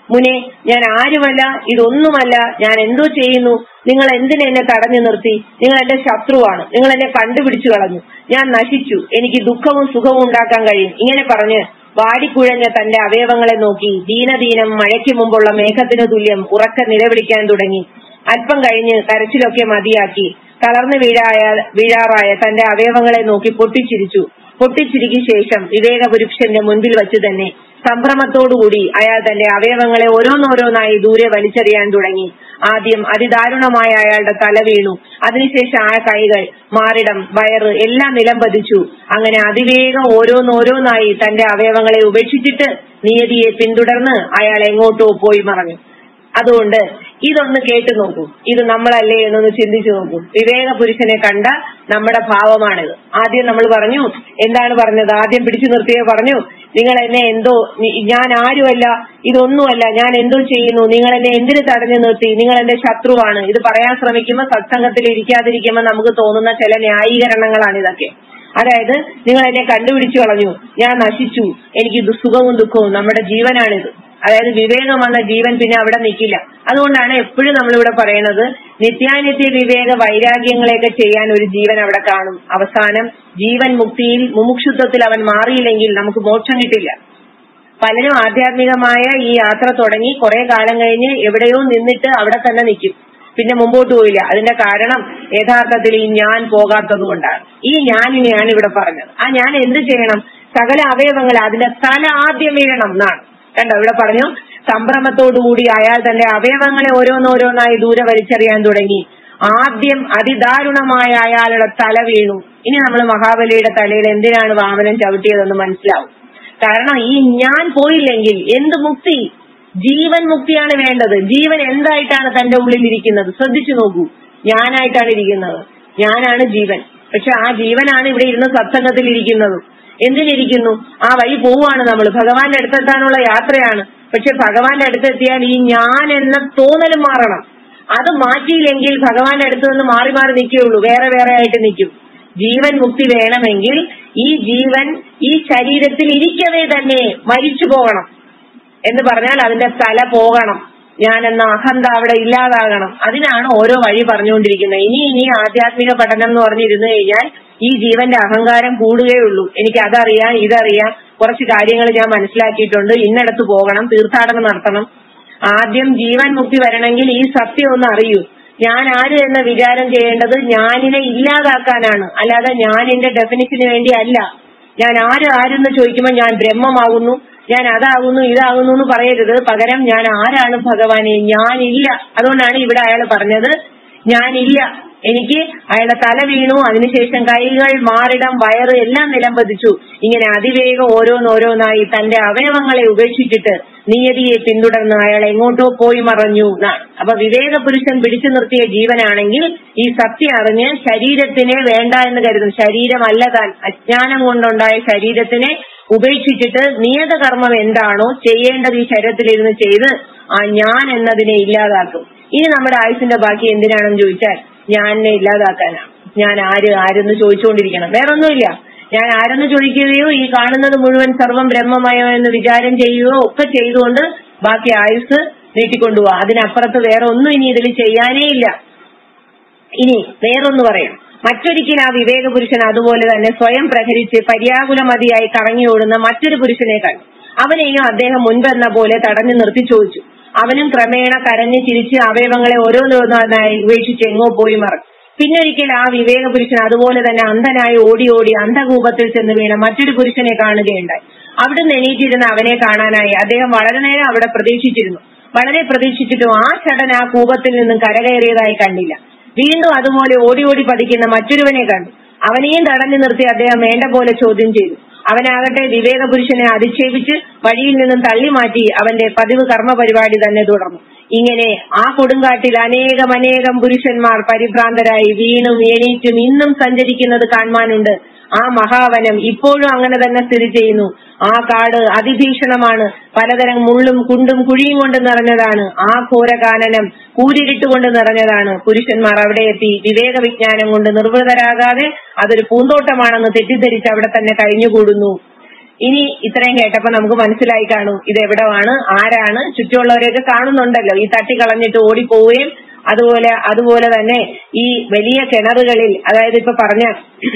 മുനെ ഞാൻ ആരുമല്ല ഇതൊന്നുമല്ല ഞാൻ എന്തോ ചെയ്യുന്നു നിങ്ങൾ എന്തിനെ എന്നെ തടഞ്ഞു നിർത്തി നിങ്ങൾ എന്റെ ശത്രുവാണ് നിങ്ങൾ എന്നെ കണ്ടുപിടിച്ചു കളഞ്ഞു ഞാൻ നശിച്ചു എനിക്ക് ദുഃഖവും സുഖവും ഉണ്ടാക്കാൻ കഴിയും ഇങ്ങനെ പറഞ്ഞ് വാടിക്കുഴഞ്ഞ തന്റെ അവയവങ്ങളെ നോക്കി ദീനദീനം മഴയ്ക്ക് മുമ്പുള്ള മേഘത്തിനു തുല്യം ഉറക്ക നിലവിളിക്കാൻ തുടങ്ങി അല്പം കഴിഞ്ഞ് കരച്ചിലൊക്കെ മതിയാക്കി തളർന്നു വീഴായ വീഴാറായ തന്റെ അവയവങ്ങളെ നോക്കി പൊട്ടിച്ചിരിച്ചു പൊട്ടിച്ചിരിക്ക് ശേഷം വിവേകപുരുഷന്റെ മുൻപിൽ വച്ച് തന്നെ സംഭ്രമത്തോടുകൂടി അയാൾ തന്റെ അവയവങ്ങളെ ഓരോന്നോരോന്നായി ദൂരെ വലിച്ചെറിയാൻ തുടങ്ങി ആദ്യം അതിദാരുണമായ അയാളുടെ തല വീണു അതിനുശേഷം ആ കൈകൾ മാറിടം വയറ് എല്ലാം നിലം പതിച്ചു അങ്ങനെ അതിവേഗം ഓരോന്നോരോന്നായി തന്റെ അവയവങ്ങളെ ഉപേക്ഷിച്ചിട്ട് നിയതിയെ പിന്തുടർന്ന് അയാൾ എങ്ങോട്ടോ പോയി മറഞ്ഞു അതുകൊണ്ട് ഇതൊന്ന് കേട്ടു നോക്കൂ ഇത് നമ്മളല്ലേ എന്നൊന്ന് ചിന്തിച്ചു നോക്കൂ വിവേക പുരുഷനെ കണ്ട നമ്മുടെ ഭാവമാണിത് ആദ്യം നമ്മൾ പറഞ്ഞു എന്താണ് പറഞ്ഞത് ആദ്യം പിടിച്ചു നിർത്തിയേ പറഞ്ഞു നിങ്ങൾ എന്നെ എന്തോ നി- ഞാൻ ആരുമല്ല ഇതൊന്നുമല്ല ഞാൻ എന്തോ ചെയ്യുന്നു നിങ്ങൾ എന്നെ എന്തിനു തടഞ്ഞു നിർത്തി നിങ്ങൾ എന്റെ ശത്രുവാണ് ഇത് പറയാൻ ശ്രമിക്കുമ്പോൾ സത്സംഗത്തിൽ ഇരിക്കാതിരിക്കുമ്പോൾ നമുക്ക് തോന്നുന്ന ചില ന്യായീകരണങ്ങളാണ് ഇതൊക്കെ അതായത് നിങ്ങൾ എന്നെ കണ്ടുപിടിച്ചു കളഞ്ഞു ഞാൻ നശിച്ചു എനിക്ക് ദു- സുഖവും ദുഃഖവും നമ്മുടെ ജീവനാണിത് അതായത് വിവേകം വന്ന ജീവൻ പിന്നെ അവിടെ നിൽക്കില്ല അതുകൊണ്ടാണ് എപ്പോഴും നമ്മളിവിടെ പറയുന്നത് നിത്യാനിത്യ വിവേക വൈരാഗ്യങ്ങളെയൊക്കെ ചെയ്യാൻ ഒരു ജീവൻ അവിടെ കാണും അവസാനം ജീവൻ മുക്തിയിൽ മുമുക്ഷുത്വത്തിൽ അവൻ മാറിയില്ലെങ്കിൽ നമുക്ക് മോക്ഷം കിട്ടില്ല പലരും ആധ്യാത്മികമായ ഈ യാത്ര തുടങ്ങി കുറെ കാലം കഴിഞ്ഞ് എവിടെയോ നിന്നിട്ട് അവിടെ തന്നെ നിൽക്കും പിന്നെ മുമ്പോട്ട് പോയില്ല അതിന്റെ കാരണം യഥാർത്ഥത്തിൽ ഈ ഞാൻ പോകാത്തത് കൊണ്ടാണ് ഈ ഞാനിനെയാണ് ഇവിടെ പറഞ്ഞത് ആ ഞാൻ എന്ത് ചെയ്യണം സകല അവയവങ്ങൾ അതിന്റെ തല ആദ്യം വീഴണം എന്നാണ് കണ്ടോ ഇവിടെ പറഞ്ഞു സംഭ്രമത്തോടുകൂടി അയാൾ തന്റെ അവയവങ്ങളെ ഓരോന്നോരോന്നായി ദൂരെ വലിച്ചെറിയാൻ തുടങ്ങി ആദ്യം അതിദാരുണമായ അയാളുടെ തല വീണു ഇനി നമ്മൾ മഹാബലിയുടെ തലയിൽ എന്തിനാണ് വാമനൻ ചവിട്ടിയതെന്ന് മനസ്സിലാവും കാരണം ഈ ഞാൻ പോയില്ലെങ്കിൽ എന്ത് മുക്തി ജീവൻ മുക്തിയാണ് വേണ്ടത് ജീവൻ എന്തായിട്ടാണ് തന്റെ ഉള്ളിൽ ഇരിക്കുന്നത് ശ്രദ്ധിച്ചു നോക്കൂ ഞാനായിട്ടാണ് ഇരിക്കുന്നത് ഞാനാണ് ജീവൻ പക്ഷെ ആ ജീവനാണ് ഇവിടെ ഇരുന്ന് സത്സംഗത്തിൽ ഇരിക്കുന്നത് എന്തിനിരിക്കുന്നു ആ വഴി പോവാണ് നമ്മൾ ഭഗവാന്റെ അടുത്തെത്താനുള്ള യാത്രയാണ് പക്ഷെ ഭഗവാന്റെ അടുത്തെത്തിയാൽ ഈ ഞാൻ എന്ന തോന്നലും മാറണം അത് മാറ്റിയില്ലെങ്കിൽ ഭഗവാന്റെ അടുത്ത് നിന്ന് മാറി മാറി നിൽക്കുകയുള്ളൂ വേറെ വേറെ ആയിട്ട് നിൽക്കും ജീവൻ മുക്തി വേണമെങ്കിൽ ഈ ജീവൻ ഈ ശരീരത്തിൽ ഇരിക്കവേ തന്നെ മരിച്ചു പോകണം എന്ന് പറഞ്ഞാൽ അതിന്റെ തല പോകണം ഞാൻ എന്ന അഹന്ത അവിടെ ഇല്ലാതാകണം അതിനാണ് ഓരോ വഴി പറഞ്ഞുകൊണ്ടിരിക്കുന്നത് ഇനി ഇനി ആധ്യാത്മിക പഠനം എന്ന് പറഞ്ഞിരുന്നു കഴിഞ്ഞാൽ ഈ ജീവന്റെ അഹങ്കാരം കൂടുകയുള്ളൂ എനിക്ക് അതറിയാം ഇതറിയാം കുറച്ച് കാര്യങ്ങൾ ഞാൻ മനസ്സിലാക്കിയിട്ടുണ്ട് ഇന്നടത്ത് പോകണം തീർത്ഥാടനം നടത്തണം ആദ്യം ജീവൻ മുക്തി വരണമെങ്കിൽ ഈ സത്യം ഒന്ന് അറിയൂ ഞാൻ ആര് എന്ന വിചാരം ചെയ്യേണ്ടത് ഞാനിനെ ഇല്ലാതാക്കാനാണ് അല്ലാതെ ഞാനിന്റെ ഡെഫിനിഷന് വേണ്ടി അല്ല ഞാൻ ആര് ആരെന്ന് ചോദിക്കുമ്പോൾ ഞാൻ ബ്രഹ്മമാകുന്നു ഞാൻ അതാകുന്നു ഇതാകുന്നു എന്ന് പറയരുത് പകരം ഞാൻ ആരാണ് ഭഗവാനെ ഞാനില്ല അതുകൊണ്ടാണ് ഇവിടെ അയാൾ പറഞ്ഞത് ഞാനില്ല എനിക്ക് അയാളുടെ തല വീണു അതിനുശേഷം കൈകൾ മാറിടം വയറ് എല്ലാം നിലംപതിച്ചു ഇങ്ങനെ അതിവേഗം ഓരോന്നോരോന്നായി തന്റെ അവയവങ്ങളെ ഉപേക്ഷിച്ചിട്ട് നിയതിയെ പിന്തുടർന്ന് അയാൾ എങ്ങോട്ടോ പോയി മറഞ്ഞു എന്നാണ് അപ്പൊ വിവേക പുരുഷൻ പിടിച്ചു നിർത്തിയ ജീവനാണെങ്കിൽ ഈ സത്യം അറിഞ്ഞ് ശരീരത്തിനെ വേണ്ട എന്ന് കരുതും ശരീരമല്ല താൻ അജ്ഞാനം കൊണ്ടുണ്ടായ ശരീരത്തിനെ ഉപേക്ഷിച്ചിട്ട് നിയത കർമ്മം എന്താണോ ചെയ്യേണ്ടത് ഈ ശരീരത്തിലിരുന്ന് ചെയ്ത് ആ ഞാൻ എന്നതിനെ ഇല്ലാതാക്കും ഇനി നമ്മുടെ ആയുസിന്റെ ബാക്കി എന്തിനാണെന്ന് ചോദിച്ചാൽ ഞാനെ ഇല്ലാതാക്കാനാണ് ഞാൻ ആര് ആരെന്ന് ചോദിച്ചുകൊണ്ടിരിക്കണം വേറൊന്നുമില്ല ഞാൻ ആരെന്ന് ചോദിക്കുകയോ ഈ കാണുന്നത് മുഴുവൻ സർവം ബ്രഹ്മമയോ എന്ന് വിചാരം ചെയ്യുകയോ ഒക്കെ ചെയ്തുകൊണ്ട് ബാക്കി ആയുസ് നീട്ടിക്കൊണ്ടുപോവാ അതിനപ്പുറത്ത് വേറെ ഒന്നും ഇനി ഇതിൽ ചെയ്യാനേ ഇല്ല ഇനി വേറൊന്ന് പറയാം മറ്റൊരിക്കൽ ആ വിവേക പുരുഷൻ അതുപോലെ തന്നെ സ്വയം പ്രഹരിച്ച് പര്യാകുലമതിയായി കറങ്ങിയോടുന്ന മറ്റൊരു പുരുഷനെ കണ്ടു അവനെയും അദ്ദേഹം മുൻപെന്ന പോലെ തടഞ്ഞു നിർത്തി ചോദിച്ചു അവനും ക്രമേണ കരഞ്ഞ് ചിരിച്ച് അവയവങ്ങളെ ഓരോന്നോരോന്നായി ഉപേക്ഷിച്ച് എങ്ങോ പോയി മറഞ്ഞു പിന്നൊരിക്കൽ ആ വിവേക പുരുഷൻ അതുപോലെ തന്നെ അന്ധനായി ഓടി ഓടി അന്ധകൂപത്തിൽ ചെന്ന് വീണ മറ്റൊരു പുരുഷനെ കാണുകയുണ്ടായി അവിടുന്ന് എണീറ്റിരുന്ന അവനെ കാണാനായി അദ്ദേഹം വളരെ നേരം അവിടെ പ്രതീക്ഷിച്ചിരുന്നു വളരെ പ്രതീക്ഷിച്ചിട്ടും ആ ചടൻ ആ കൂപത്തിൽ നിന്നും കരകയറിയതായി കണ്ടില്ല വീണ്ടും അതുപോലെ ഓടി ഓടി പതിക്കുന്ന മറ്റൊരുവനെ കണ്ടു അവനെയും തടഞ്ഞു നിർത്തി അദ്ദേഹം വേണ്ട പോലെ ചോദ്യം ചെയ്തു അവനാകട്ടെ വിവേക പുരുഷനെ അധിക്ഷേപിച്ച് വഴിയിൽ നിന്നും തള്ളി മാറ്റി അവന്റെ പതിവ് കർമ്മ പരിപാടി തന്നെ തുടർന്നു ഇങ്ങനെ ആ കൊടുങ്കാട്ടിൽ അനേകം അനേകം പുരുഷന്മാർ പരിഭ്രാന്തരായി വീണും എണീറ്റും ഇന്നും സഞ്ചരിക്കുന്നത് കാണുവാനുണ്ട് ആ മഹാവനം ഇപ്പോഴും അങ്ങനെ തന്നെ സ്ഥിതി ചെയ്യുന്നു ആ കാട് അതിഭീഷണമാണ് പലതരം മുള്ളും കുണ്ടും കുഴിയും കൊണ്ട് നിറഞ്ഞതാണ് ആ ഘോരകാനനം കൂരിരുട്ട് കൊണ്ട് നിറഞ്ഞതാണ് പുരുഷന്മാർ അവിടെ എത്തി വിവേക വിജ്ഞാനം കൊണ്ട് നിർവൃതരാകാതെ അതൊരു പൂന്തോട്ടമാണെന്ന് തെറ്റിദ്ധരിച്ച് അവിടെ തന്നെ കഴിഞ്ഞുകൂടുന്നു ഇനി ഇത്രയും കേട്ടപ്പോ നമുക്ക് മനസ്സിലായി കാണും ഇത് എവിടമാണ് ആരാണ് ചുറ്റുമുള്ളവരെയൊക്കെ കാണുന്നുണ്ടല്ലോ ഈ തട്ടിക്കളഞ്ഞിട്ട് ഓടിപ്പോവുകയും അതുപോലെ അതുപോലെ തന്നെ ഈ വലിയ കിണറുകളിൽ അതായത് ഇപ്പൊ പറഞ്ഞ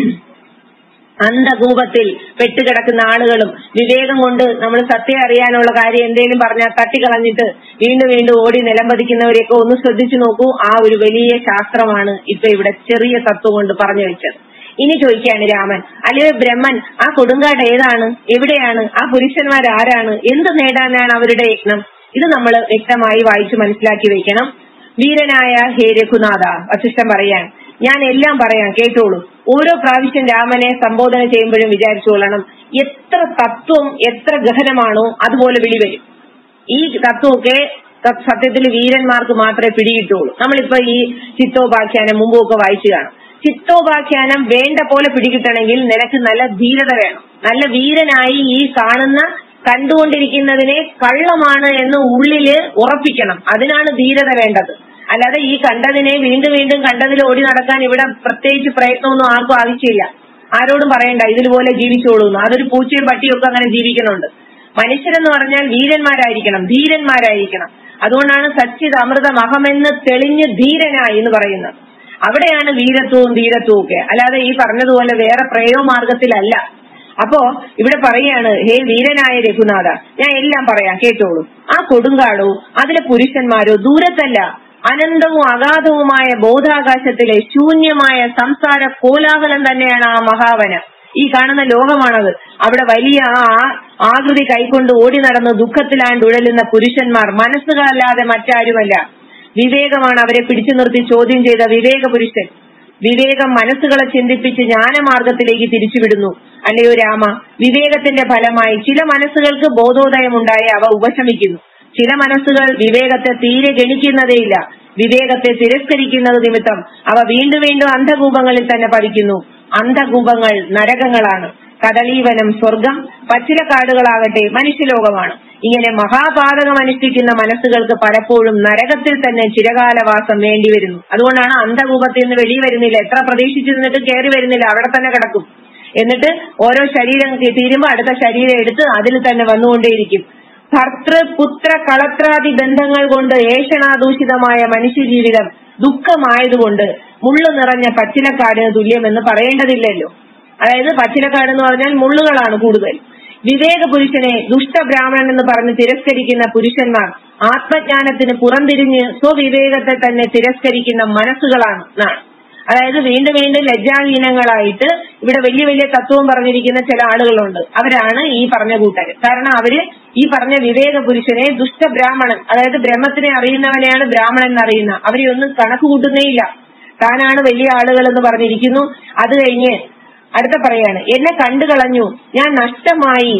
അന്ധകൂപത്തിൽ പെട്ടുകിടക്കുന്ന ആളുകളും വിവേകം കൊണ്ട് നമ്മൾ സത്യം അറിയാനുള്ള കാര്യം എന്തെങ്കിലും പറഞ്ഞാൽ തട്ടിക്കളഞ്ഞിട്ട് വീണ്ടും വീണ്ടും ഓടി നിലംപതിക്കുന്നവരെയൊക്കെ ഒന്ന് ശ്രദ്ധിച്ചു നോക്കൂ ആ ഒരു വലിയ ശാസ്ത്രമാണ് ഇപ്പൊ ഇവിടെ ചെറിയ തത്വം കൊണ്ട് പറഞ്ഞു വെച്ചത് ഇനി ചോദിക്കാണ് രാമൻ അല്ലയോ ബ്രഹ്മൻ ആ കൊടുങ്കാട് ഏതാണ് എവിടെയാണ് ആ പുരുഷന്മാർ ആരാണ് എന്ത് നേടാനാണ് അവരുടെ യത്നം ഇത് നമ്മൾ വ്യക്തമായി വായിച്ചു മനസ്സിലാക്കി വെക്കണം വീരനായ ഹേ രഘുനാഥ വസിഷ്ഠൻ പറയാൻ ഞാൻ എല്ലാം പറയാം കേട്ടോളൂ ഓരോ പ്രാവശ്യം രാമനെ സംബോധന ചെയ്യുമ്പോഴും വിചാരിച്ചുകൊള്ളണം എത്ര തത്വം എത്ര ഗഹനമാണോ അതുപോലെ വിളിവരും ഈ തത്വമൊക്കെ ത- സത്യത്തിൽ വീരന്മാർക്ക് മാത്രമേ പിടികിട്ടുള്ളൂ നമ്മളിപ്പോ ഈ ചിത്തോപാഖ്യാനം മുമ്പൊക്കെ വായിച്ചു കാണും ചിത്തോപാഖ്യാനം വേണ്ട പോലെ പിടികിട്ടണമെങ്കിൽ നിനക്ക് നല്ല ധീരത വേണം നല്ല വീരനായി ഈ കാണുന്ന കണ്ടുകൊണ്ടിരിക്കുന്നതിനെ കള്ളമാണ് എന്ന് ഉള്ളില് ഉറപ്പിക്കണം അതിനാണ് ധീരത വേണ്ടത് അല്ലാതെ ഈ കണ്ടതിനെ വീണ്ടും വീണ്ടും കണ്ടതിൽ ഓടി നടക്കാൻ ഇവിടെ പ്രത്യേകിച്ച് പ്രയത്നമൊന്നും ആർക്കും ആവശ്യമില്ല ആരോടും പറയണ്ട ഇതിലുപോലെ ജീവിച്ചോളൂ എന്ന്. അതൊരു പൂച്ചയും പട്ടിയും ഒക്കെ അങ്ങനെ ജീവിക്കുന്നുണ്ട് മനുഷ്യരെന്ന് പറഞ്ഞാൽ വീരന്മാരായിരിക്കണം ധീരന്മാരായിരിക്കണം അതുകൊണ്ടാണ് സച്ചിത് അമൃതം അഹമെന്ന് തെളിഞ്ഞ് ധീരനായി എന്ന് പറയുന്നത് അവിടെയാണ് വീരത്വവും ധീരത്വവും ഒക്കെ അല്ലാതെ ഈ പറഞ്ഞതുപോലെ വേറെ പ്രയോ മാർഗത്തിലല്ല അപ്പോ ഇവിടെ പറയാണ് ഹേ വീരനായ രഘുനാഥ ഞാൻ എല്ലാം പറയാം കേട്ടോളൂ ആ കൊടുങ്കാടോ അതിലെ പുരുഷന്മാരോ ദൂരത്തല്ല അനന്തവും അഗാധവുമായ ബോധാകാശത്തിലെ ശൂന്യമായ സംസാര കോലാഹലം തന്നെയാണ് ആ മഹാവനം ഈ കാണുന്ന ലോകമാണത് അവിടെ വലിയ ആ ആകൃതി കൈക്കൊണ്ട് ഓടി നടന്ന് ദുഃഖത്തിലാണ്ട് ഉഴലുന്ന പുരുഷന്മാർ മനസ്സുകളല്ലാതെ മറ്റാരുമല്ല വിവേകമാണ് അവരെ പിടിച്ചു നിർത്തി ചോദ്യം ചെയ്ത വിവേക പുരുഷൻ വിവേകം മനസ്സുകളെ ചിന്തിപ്പിച്ച് ജ്ഞാനമാർഗത്തിലേക്ക് തിരിച്ചുവിടുന്നു അല്ലയോ രാമ വിവേകത്തിന്റെ ഫലമായി ചില മനസ്സുകൾക്ക് ബോധോദയമുണ്ടായി അവ ഉപശമിക്കുന്നു ചില മനസ്സുകൾ വിവേകത്തെ തീരെ ഗണിക്കുന്നതേയില്ല വിവേകത്തെ തിരസ്കരിക്കുന്നത് നിമിത്തം അവ വീണ്ടും വീണ്ടും അന്ധകൂപങ്ങളിൽ തന്നെ പതിക്കുന്നു അന്ധകൂപങ്ങൾ നരകങ്ങളാണ് കദളീവനം സ്വർഗം പച്ചിലക്കാടുകളാകട്ടെ മനുഷ്യലോകമാണ് ഇങ്ങനെ മഹാപാതകം അനുഷ്ഠിക്കുന്ന മനസ്സുകൾക്ക് പലപ്പോഴും നരകത്തിൽ തന്നെ ചിരകാലവാസം വേണ്ടിവരുന്നു അതുകൊണ്ടാണ് അന്ധകൂപത്തിൽ നിന്ന് വെളിയിൽ വരുന്നില്ല എത്ര പ്രതീക്ഷിച്ചിരുന്നിട്ട് കയറി വരുന്നില്ല അവിടെ തന്നെ കിടക്കും എന്നിട്ട് ഓരോ ശരീരം തീരുമ്പോൾ അടുത്ത ശരീരം എടുത്ത് അതിൽ തന്നെ വന്നുകൊണ്ടേയിരിക്കും ഭർത്തൃ പുത്ര കളത്രാദി ബന്ധങ്ങൾ കൊണ്ട് ഏഷണാദൂഷിതമായ മനുഷ്യജീവിതം ദുഃഖമായതുകൊണ്ട് മുള്ളു നിറഞ്ഞ പച്ചിലക്കാടിന് തുല്യമെന്ന് പറയേണ്ടതില്ലല്ലോ അതായത് പച്ചിലക്കാട് എന്ന് പറഞ്ഞാൽ മുള്ളുകളാണ് കൂടുതൽ വിവേക പുരുഷനെ ദുഷ്ടബ്രാഹ്മണൻ എന്ന് പറഞ്ഞ് തിരസ്കരിക്കുന്ന പുരുഷന്മാർ ആത്മജ്ഞാനത്തിന് പുറംതിരിഞ്ഞ് സ്വവിവേകത്തെ തന്നെ തിരസ്കരിക്കുന്ന മനസ്സുകളാണ് എന്നാണ് അതായത് വീണ്ടും വീണ്ടും ലജ്ജാഹീനങ്ങളായിട്ട് ഇവിടെ വലിയ വലിയ തത്വം പറഞ്ഞിരിക്കുന്ന ചില ആളുകളുണ്ട് അവരാണ് ഈ പറഞ്ഞ കൂട്ടർ കാരണം അവര് ഈ പറഞ്ഞ വിവേക പുരുഷനെ ദുഷ്ടബ്രാഹ്മണൻ അതായത് ബ്രഹ്മത്തിനെ അറിയുന്നവനെയാണ് ബ്രാഹ്മണൻ എന്നറിയുന്ന അവരെ ഒന്നും കണക്ക് കൂട്ടുന്നേയില്ല താനാണ് വലിയ ആളുകൾ എന്ന് പറഞ്ഞിരിക്കുന്നു അത് കഴിഞ്ഞ് അടുത്ത പറയാണ് എന്നെ കണ്ടു കളഞ്ഞു ഞാൻ നഷ്ടമായി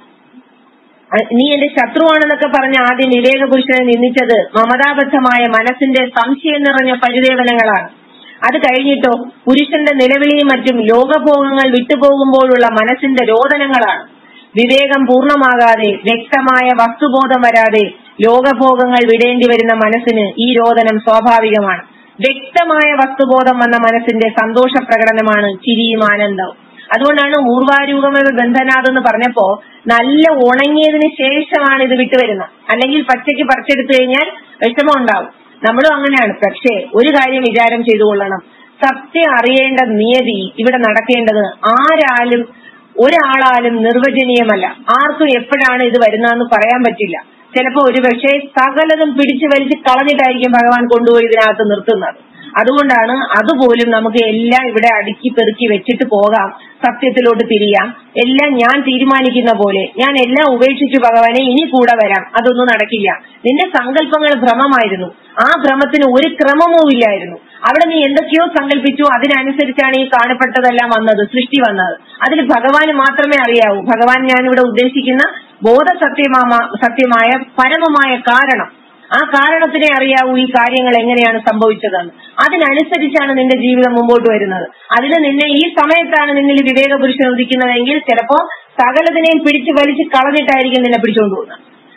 അ- നീ എന്റെ ശത്രുവാണെന്നൊക്കെ പറഞ്ഞ ആദ്യം വിവേക പുരുഷനെ നിന്ദിച്ചത് മമതാബദ്ധമായ മനസ്സിന്റെ സംശയം നിറഞ്ഞ പരിദേവനങ്ങളാണ് അത് കഴിഞ്ഞിട്ടോ പുരുഷന്റെ നിലവിളിയും മറ്റും ലോകഭോഗങ്ങൾ വിട്ടുപോകുമ്പോഴുള്ള മനസ്സിന്റെ രോദനങ്ങളാണ് വിവേകം പൂർണ്ണമാകാതെ വ്യക്തമായ വസ്തുബോധം വരാതെ ലോകഭോഗങ്ങൾ വിടേണ്ടി വരുന്ന മനസ്സിന് ഈ രോദനം സ്വാഭാവികമാണ് വ്യക്തമായ വസ്തുബോധം വന്ന മനസ്സിന്റെ സന്തോഷ പ്രകടനമാണ് ചിരിയും ആനന്ദവും അതുകൊണ്ടാണ് ഊർവാരൂപമേ ബന്ധനാഥ് എന്ന് പറഞ്ഞപ്പോ നല്ല ഉണങ്ങിയതിന് ശേഷമാണ് ഇത് വിട്ടുവരുന്നത് അല്ലെങ്കിൽ പച്ചയ്ക്ക് പറിച്ചെടുത്തു കഴിഞ്ഞാൽ വിഷമം ഉണ്ടാവും നമ്മളും അങ്ങനെയാണ് പക്ഷേ ഒരു കാര്യം വിചാരം ചെയ്തു കൊള്ളണം സത്യം അറിയേണ്ട നിയതി ഇവിടെ നടക്കേണ്ടത് ആരാലും ഒരാളാലും നിർവചനീയമല്ല ആർക്കും എപ്പോഴാണ് ഇത് വരുന്നതെന്ന് പറയാൻ പറ്റില്ല ചിലപ്പോ ഒരുപക്ഷെ സകലതും പിടിച്ചു വലിച്ച് കളഞ്ഞിട്ടായിരിക്കും ഭഗവാൻ കൊണ്ടുപോയി ഇതിനകത്ത് നിർത്തുന്നത് അതുകൊണ്ടാണ് അതുപോലും നമുക്ക് എല്ലാം ഇവിടെ അടുക്കി പെറുക്കി വെച്ചിട്ട് പോകാം സത്യത്തിലോട്ട് തിരിയാം എല്ലാം ഞാൻ തീരുമാനിക്കുന്ന പോലെ ഞാൻ എല്ലാം ഉപേക്ഷിച്ചു ഭഗവാനെ ഇനി കൂടെ വരാം അതൊന്നും നടക്കില്ല നിന്റെ സങ്കല്പങ്ങൾ ഭ്രമമായിരുന്നു ആ ഭ്രമത്തിന് ഒരു ക്രമവും ഇല്ലായിരുന്നു അവിടെ നീ എന്തൊക്കെയോ സങ്കല്പിച്ചു അതിനനുസരിച്ചാണ് ഈ കാണപ്പെട്ടതെല്ലാം വന്നത് സൃഷ്ടി വന്നത് അതിൽ ഭഗവാന് മാത്രമേ അറിയാവൂ ഭഗവാൻ ഞാനിവിടെ ഉദ്ദേശിക്കുന്ന ബോധസത്യമാമ സത്യമായ പരമമായ കാരണം ആ കാരണത്തിനെ അറിയാവൂ ഈ കാര്യങ്ങൾ എങ്ങനെയാണ് സംഭവിച്ചതെന്ന് അതിനനുസരിച്ചാണ് നിന്റെ ജീവിതം മുമ്പോട്ട് വരുന്നത് അതിന് നിന്നെ ഈ സമയത്താണ് നിന്നിൽ വിവേക പുരുഷൻ ഉദിക്കുന്നതെങ്കിൽ ചിലപ്പോ സകലതിനെയും പിടിച്ചു വലിച്ച് കളഞ്ഞിട്ടായിരിക്കും നിന്നെ പിടിച്ചുകൊണ്ട് പോകുന്നത്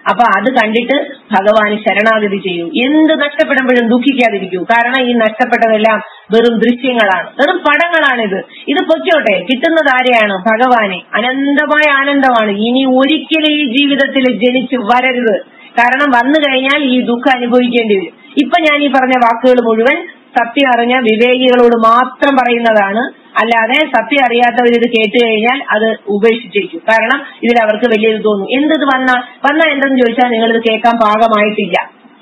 അപ്പൊ അത് കണ്ടിട്ട് ഭഗവാന് ശരണാഗതി ചെയ്യൂ എന്ത് നഷ്ടപ്പെടുമ്പോഴും ദുഃഖിക്കാതിരിക്കൂ കാരണം ഈ നഷ്ടപ്പെട്ടതെല്ലാം വെറും ദൃശ്യങ്ങളാണ് വെറും പടങ്ങളാണിത് ഇത് പൊയ്ക്കോട്ടെ കിട്ടുന്നത് ആരെയാണ് ഭഗവാനെ അനന്തമായ ആനന്ദമാണ് ഇനി ഒരിക്കലും ഈ ജീവിതത്തിൽ ജനിച്ച് വരരുത് കാരണം വന്നു കഴിഞ്ഞാൽ ഈ ദുഃഖം അനുഭവിക്കേണ്ടി വരും ഇപ്പൊ ഞാൻ ഈ പറഞ്ഞ വാക്കുകൾ മുഴുവൻ സത്യം അറിഞ്ഞ വിവേകികളോട് മാത്രം പറയുന്നതാണ് അല്ലാതെ സത്യം അറിയാത്തവർ ഇത് കേട്ട് കഴിഞ്ഞാൽ അത് ഉപേക്ഷിച്ചേക്കും കാരണം ഇതിൽ അവർക്ക് വലിയത് തോന്നും എന്തത് വന്ന വന്ന എന്തെന്ന് ചോദിച്ചാൽ നിങ്ങൾ ഇത് കേൾക്കാൻ പാകമായിട്ടില്ല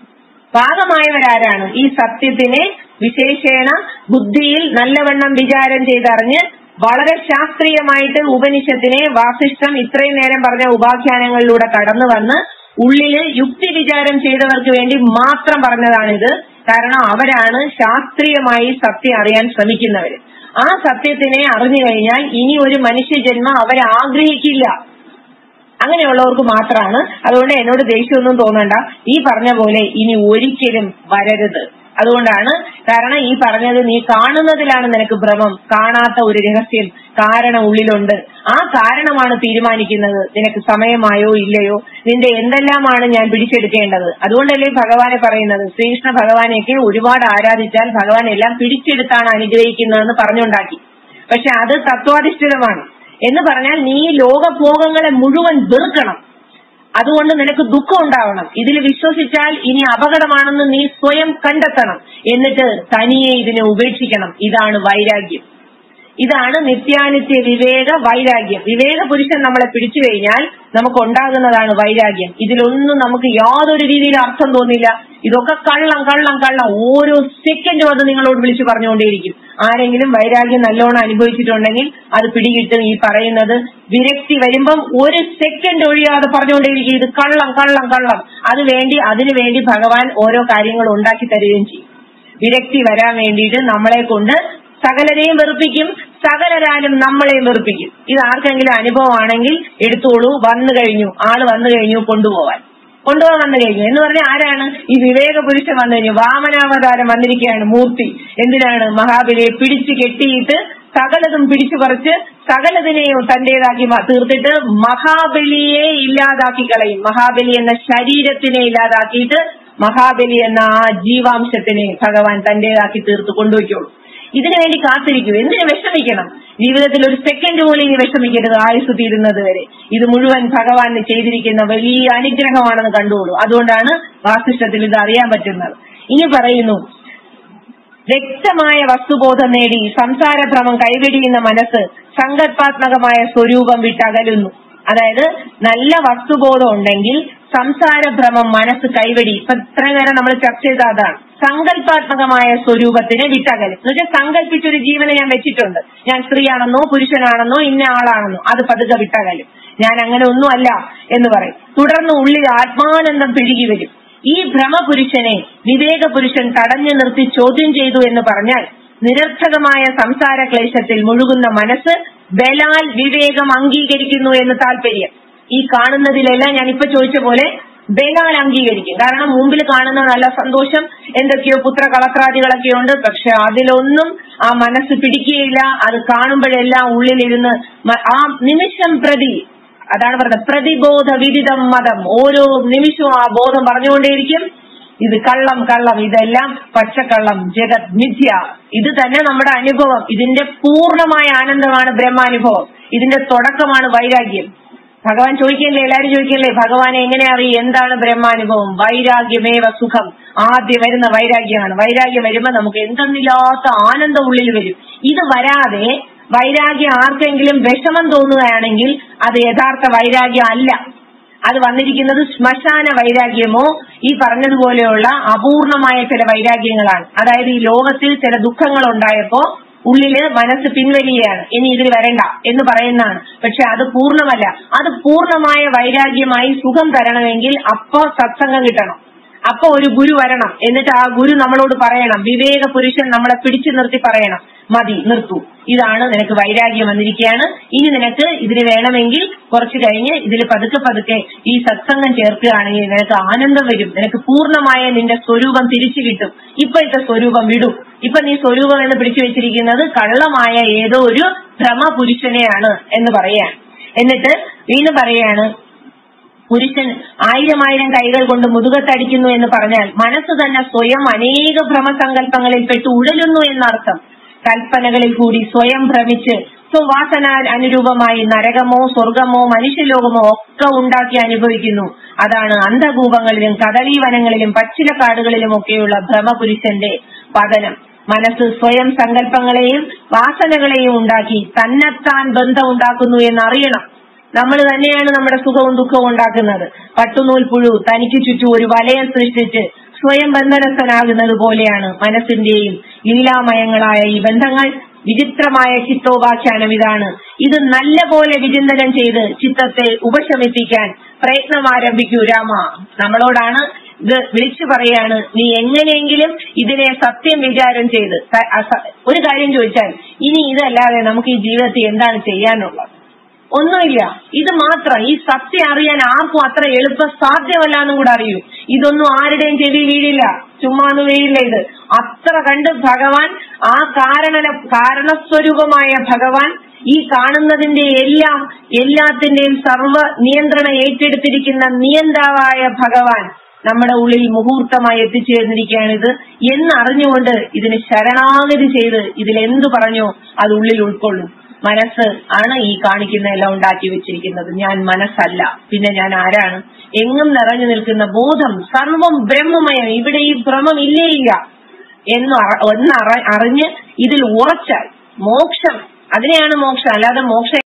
പാകമായവരാരാണ് ഈ സത്യത്തിനെ വിശേഷേണ ബുദ്ധിയിൽ നല്ലവണ്ണം വിചാരം ചെയ്തറിഞ്ഞ് വളരെ ശാസ്ത്രീയമായിട്ട് ഉപനിഷത്തിനെ വാസിഷ്ഠം ഇത്രയും നേരം പറഞ്ഞ ഉപാഖ്യാനങ്ങളിലൂടെ കടന്നു വന്ന് ഉള്ളില് യുക്തി വിചാരം ചെയ്തവർക്ക് വേണ്ടി മാത്രം പറഞ്ഞതാണിത് കാരണം അവരാണ് ശാസ്ത്രീയമായി സത്യം അറിയാൻ ശ്രമിക്കുന്നവര് ആ സത്യത്തിനെ അറിഞ്ഞു കഴിഞ്ഞാൽ ഇനി ഒരു മനുഷ്യജന്മം അവർ ആഗ്രഹിക്കില്ല അങ്ങനെയുള്ളവർക്ക് മാത്രമാണ് അതുകൊണ്ട് എന്നോട് ദേഷ്യമൊന്നും തോന്നണ്ട ഈ പറഞ്ഞ പോലെ ഇനി ഒരിക്കലും വരരുത് അതുകൊണ്ടാണ് കാരണം ഈ പറഞ്ഞത് നീ കാണുന്നതിലാണ് നിനക്ക് ഭ്രമം കാണാത്ത ഒരു രഹസ്യം കാരണം ഉള്ളിലുണ്ട് ആ കാരണമാണ് തീരുമാനിക്കുന്നത് നിനക്ക് സമയമായോ ഇല്ലയോ നിന്റെ എന്തെല്ലാമാണ് ഞാൻ പിടിച്ചെടുക്കേണ്ടത് അതുകൊണ്ടല്ലേ ഭഗവാനെ പറയുന്നത് ശ്രീകൃഷ്ണ ഭഗവാനെയൊക്കെ ഒരുപാട് ആരാധിച്ചാൽ ഭഗവാൻ എല്ലാം പിടിച്ചെടുത്താണ് അനുഗ്രഹിക്കുന്നതെന്ന് പറഞ്ഞുണ്ടാക്കി പക്ഷെ അത് തത്വാധിഷ്ഠിതമാണ് എന്ന് പറഞ്ഞാൽ നീ ലോകഭോഗങ്ങളെ മുഴുവൻ വെറുക്കണം അതുകൊണ്ട് നിനക്ക് ദുഃഖം ഉണ്ടാവണം ഇതിൽ വിശ്വസിച്ചാൽ ഇനി അപകടമാണെന്ന് നീ സ്വയം കണ്ടെത്തണം എന്നിട്ട് തനിയെ ഇതിനെ ഉപേക്ഷിക്കണം ഇതാണ് വൈരാഗ്യം ഇതാണ് നിത്യാനിത്യ വിവേക വൈരാഗ്യം വിവേക പുരുഷൻ നമ്മളെ പിടിച്ചു കഴിഞ്ഞാൽ നമുക്ക് ഉണ്ടാകുന്നതാണ് വൈരാഗ്യം ഇതിലൊന്നും നമുക്ക് യാതൊരു രീതിയിൽ അർത്ഥം തോന്നില്ല ഇതൊക്കെ കള്ളം കള്ളം കള്ളം ഓരോ സെക്കൻഡും അത് നിങ്ങളോട് വിളിച്ചു പറഞ്ഞുകൊണ്ടേയിരിക്കും ആരെങ്കിലും വൈരാഗ്യം നല്ലോണം അനുഭവിച്ചിട്ടുണ്ടെങ്കിൽ അത് പിടികിട്ടും ഈ പറയുന്നത് വിരക്തി വരുമ്പം ഒരു സെക്കൻഡ് ഒഴിയാതെ പറഞ്ഞുകൊണ്ടേയിരിക്കും ഇത് കള്ളം കള്ളം കള്ളം അത് വേണ്ടി അതിനു വേണ്ടി ഭഗവാൻ ഓരോ കാര്യങ്ങൾ ഉണ്ടാക്കി തരികയും ചെയ്യും വിരക്തി വരാൻ വേണ്ടിയിട്ട് നമ്മളെ കൊണ്ട് സകലരെയും വെറുപ്പിക്കും സകലരാലും നമ്മളെയും വെറുപ്പിക്കും ഇത് ആർക്കെങ്കിലും അനുഭവമാണെങ്കിൽ എടുത്തോളൂ വന്നു കഴിഞ്ഞു ആള് വന്നു കഴിഞ്ഞു കൊണ്ടുപോവാൻ കൊണ്ടുപോകാൻ വന്നു കഴിഞ്ഞു എന്ന് പറഞ്ഞാൽ ആരാണ് ഈ വിവേക പുരുഷൻ വന്നു കഴിഞ്ഞു വാമനാവതാരം വന്നിരിക്കുകയാണ് മൂർത്തി എന്തിനാണ് മഹാബലിയെ പിടിച്ചു കെട്ടിയിട്ട് സകലതും പിടിച്ചു പറിച്ച് സകലതിനെയും തന്റേതാക്കി മ- തീർത്തിട്ട് മഹാബലിയെ ഇല്ലാതാക്കി കളയും മഹാബലി എന്ന ശരീരത്തിനെ ഇല്ലാതാക്കിയിട്ട് മഹാബലി എന്ന ആ ജീവാംശത്തിനെ ഭഗവാൻ തന്റേതാക്കി തീർത്ത് കൊണ്ടുപോയിക്കോളൂ ഇതിനു വേണ്ടി കാത്തിരിക്കൂ എന്തിനു വിഷമിക്കണം ജീവിതത്തിൽ ഒരു സെക്കൻഡ് പോലും ഇനി വിഷമിക്കരുത് ആയുസ് തീരുന്നത് വരെ ഇത് മുഴുവൻ ഭഗവാന് ചെയ്തിരിക്കുന്ന വലിയ അനുഗ്രഹമാണെന്ന് കണ്ടുകൊള്ളൂ അതുകൊണ്ടാണ് വാസിഷ്ടത്തിൽ ഇത് അറിയാൻ പറ്റുന്നത് ഇനി പറയുന്നു വ്യക്തമായ വസ്തുബോധം നേടി സംസാരഭ്രമം കൈവെടിയുന്ന മനസ്സ് സങ്കല്പാത്മകമായ സ്വരൂപം വിട്ടകലുന്നു അതായത് നല്ല വസ്തുബോധം ഉണ്ടെങ്കിൽ സംസാരഭ്രമം മനസ്സ് കൈവെടി ഇപ്പൊ ഇത്ര നേരം നമ്മൾ ചർച്ച ചെയ്ത അതാണ് സങ്കല്പാത്മകമായ സ്വരൂപത്തിനെ വിട്ടകലും എന്നുവെച്ചാൽ സങ്കല്പിച്ചൊരു ജീവനെ ഞാൻ വെച്ചിട്ടുണ്ട് ഞാൻ സ്ത്രീയാണെന്നോ പുരുഷനാണെന്നോ ഇന്ന ആളാണെന്നോ അത് പതുക്കെ വിട്ടകലും ഞാൻ അങ്ങനെ ഒന്നുമല്ല എന്ന് പറയും തുടർന്ന് ഉള്ളിൽ ആത്മാനന്ദം പിഴുകി വരും ഈ ഭ്രമപുരുഷനെ വിവേക പുരുഷൻ തടഞ്ഞു നിർത്തി ചോദ്യം ചെയ്തു എന്ന് പറഞ്ഞാൽ നിരർത്ഥകമായ സംസാര ക്ലേശത്തിൽ മുഴുകുന്ന മനസ്സ് ബലാൽ വിവേകം അംഗീകരിക്കുന്നു എന്ന് താല്പര്യം ഈ കാണുന്നതിലെല്ലാം ഞാൻ ഇപ്പൊ ചോദിച്ച പോലെ ബലാൽ അംഗീകരിക്കും കാരണം മുമ്പിൽ കാണുന്ന നല്ല സന്തോഷം എന്തൊക്കെയോ പുത്ര കളത്രാദികളൊക്കെ ഉണ്ട് പക്ഷെ അതിലൊന്നും ആ മനസ്സ് പിടിക്കുകയില്ല അത് കാണുമ്പോഴെല്ലാം ഉള്ളിലിരുന്ന് മ- ആ നിമിഷം പ്രതി അതാണ് പറഞ്ഞത് പ്രതിബോധ വിദിതം മതം ഓരോ നിമിഷവും ആ ബോധം പറഞ്ഞുകൊണ്ടേയിരിക്കും ഇത് കള്ളം കള്ളം ഇതെല്ലാം പച്ചക്കള്ളം ജഗത് മിഥ്യ ഇത് തന്നെ നമ്മുടെ അനുഭവം ഇതിന്റെ പൂർണ്ണമായ ആനന്ദമാണ് ബ്രഹ്മാനുഭവം ഇതിന്റെ തുടക്കമാണ് വൈരാഗ്യം ഭഗവാൻ ചോദിക്കല്ലേ എല്ലാരും ചോദിക്കല്ലേ ഭഗവാനെ എങ്ങനെ അറിയും എന്താണ് ബ്രഹ്മാനുഭവം വൈരാഗ്യമേവ സുഖം ആദ്യം വരുന്ന വൈരാഗ്യമാണ് വൈരാഗ്യം വരുമ്പോ നമുക്ക് എന്തെന്നില്ലാത്ത ആനന്ദം ഉള്ളിൽ വരും ഇത് വരാതെ വൈരാഗ്യം ആർക്കെങ്കിലും വിഷമം തോന്നുകയാണെങ്കിൽ അത് യഥാർത്ഥ വൈരാഗ്യം അല്ല അത് വന്നിരിക്കുന്നത് ശ്മശാന വൈരാഗ്യമോ ഈ പറഞ്ഞതുപോലെയുള്ള അപൂർണമായ ചില വൈരാഗ്യങ്ങളാണ് അതായത് ഈ ലോകത്തിൽ ചില ദുഃഖങ്ങൾ ഉണ്ടായപ്പോ ഉള്ളില് മനസ്സ് പിൻവലിയാണ് ഇനി ഇതിൽ വരണ്ട എന്ന് പറയുന്നതാണ് പക്ഷെ അത് പൂർണ്ണമല്ല അത് പൂർണ്ണമായ വൈരാഗ്യമായി സുഖം തരണമെങ്കിൽ അപ്പോ സത്സംഗം കിട്ടണം അപ്പൊ ഒരു ഗുരു വരണം എന്നിട്ട് ആ ഗുരു നമ്മളോട് പറയണം വിവേക പുരുഷൻ നമ്മളെ പിടിച്ചു നിർത്തി പറയണം മതി നിർത്തൂ ഇതാണ് നിനക്ക് വൈരാഗ്യം വന്നിരിക്കുകയാണ് ഇനി നിനക്ക് ഇതിന് വേണമെങ്കിൽ കുറച്ചു കഴിഞ്ഞ് ഇതിൽ പതുക്കെ പതുക്കെ ഈ സത്സംഗം ചേർക്കുകയാണെങ്കിൽ നിനക്ക് ആനന്ദം വരും നിനക്ക് പൂർണ്ണമായ നിന്റെ സ്വരൂപം തിരിച്ചു കിട്ടും ഇപ്പോഴത്തെ സ്വരൂപം വിടും ഇപ്പൊ നീ സ്വരൂപം എന്ന് പിടിച്ചു വെച്ചിരിക്കുന്നത് കള്ളമായ ഏതോ ഒരു ഭ്രമപുരുഷനെയാണ് എന്ന് പറയാണ് എന്നിട്ട് വീണ്ടും പറയാണ് പുരുഷൻ ആയിരം ആയിരം കൈകൾ കൊണ്ട് മുതുകത്തടിക്കുന്നു എന്ന് പറഞ്ഞാൽ മനസ്സ് തന്നെ സ്വയം അനേക ഭ്രമസങ്കല്പങ്ങളിൽ പെട്ട് ഉഴലുന്നു എന്നർത്ഥം കൽപ്പനകളിൽ കൂടി സ്വയം ഭ്രമിച്ച് സ്വവാസന അനുരൂപമായി നരകമോ സ്വർഗമോ മനുഷ്യലോകമോ ഒക്കെ ഉണ്ടാക്കി അനുഭവിക്കുന്നു അതാണ് അന്ധകൂപങ്ങളിലും കദളീവനങ്ങളിലും പച്ചിലക്കാടുകളിലും ഒക്കെയുള്ള ഭ്രമപുരുഷന്റെ പതനം മനസ്സ് സ്വയം സങ്കല്പങ്ങളെയും വാസനകളെയും ഉണ്ടാക്കി തന്നെത്താൻ ബന്ധം ഉണ്ടാക്കുന്നു എന്നറിയണം നമ്മൾ തന്നെയാണ് നമ്മുടെ സുഖവും ദുഃഖവും ഉണ്ടാക്കുന്നത് പട്ടുനൂൽ പുഴു തനിക്ക് ചുറ്റും ഒരു വലയം സൃഷ്ടിച്ച് സ്വയം ബന്ധനസ്ഥനാകുന്നത് പോലെയാണ് മനസ്സിന്റെയും ലീലാമയങ്ങളായ ഈ ബന്ധങ്ങൾ വിചിത്രമായ ചിത്തോപാഖ്യാനം ഇതാണ് ഇത് നല്ല പോലെ വിചിന്തനം ചെയ്ത് ചിത്തത്തെ ഉപശമിപ്പിക്കാൻ പ്രയത്നം ആരംഭിക്കൂ രാമ നമ്മളോടാണ് ഇത് വിളിച്ചു പറയാണ് നീ എങ്ങനെയെങ്കിലും ഇതിനെ സത്യം വിചാരം ചെയ്ത് ത- അസ- ഒരു കാര്യം ചോദിച്ചാൽ ഇനി ഇതല്ലാതെ നമുക്ക് ഈ ജീവിതത്തിൽ എന്താണ് ചെയ്യാനുള്ളത് ഒന്നുമില്ല ഇത് മാത്രം ഈ സത്യം അറിയാൻ ആർക്കും അത്ര എളുപ്പം സാധ്യമല്ല എന്നും കൂടെ അറിയൂ ഇതൊന്നും ആരുടെയും ചെവി വീഴില്ല ചുമ്മാന്ന് വീഴില്ല ഇത് അത്ര കണ്ട് ഭഗവാൻ ആ കാരണ കാരണസ്വരൂപമായ ഭഗവാൻ ഈ കാണുന്നതിന്റെ എല്ലാം എല്ലാത്തിന്റെയും സർവ നിയന്ത്രണം ഏറ്റെടുത്തിരിക്കുന്ന നിയന്താവായ ഭഗവാൻ നമ്മുടെ ഉള്ളിൽ മുഹൂർത്തമായി എത്തിച്ചേർന്നിരിക്കുകയാണിത് എന്നറിഞ്ഞുകൊണ്ട് ഇതിന് ശരണാഗതി ചെയ്ത് ഇതിൽ എന്തു പറഞ്ഞോ അത് ഉള്ളിൽ ഉൾക്കൊള്ളും മനസ്സ് ആണ് ഈ കാണിക്കുന്ന എല്ലാം ഉണ്ടാക്കി വെച്ചിരിക്കുന്നത് ഞാൻ മനസ്സല്ല പിന്നെ ഞാൻ ആരാണ് എങ്ങും നിറഞ്ഞു നിൽക്കുന്ന ബോധം സർവം ബ്രഹ്മമയം ഇവിടെ ഈ ഭ്രമം ഇല്ലേ ഇല്ല എന്ന് അറ- ഒന്ന് അറ- അറിഞ്ഞ് ഇതിൽ ഉറച്ചാൽ മോക്ഷം അതിനെയാണ് മോക്ഷം അല്ലാതെ മോക്ഷം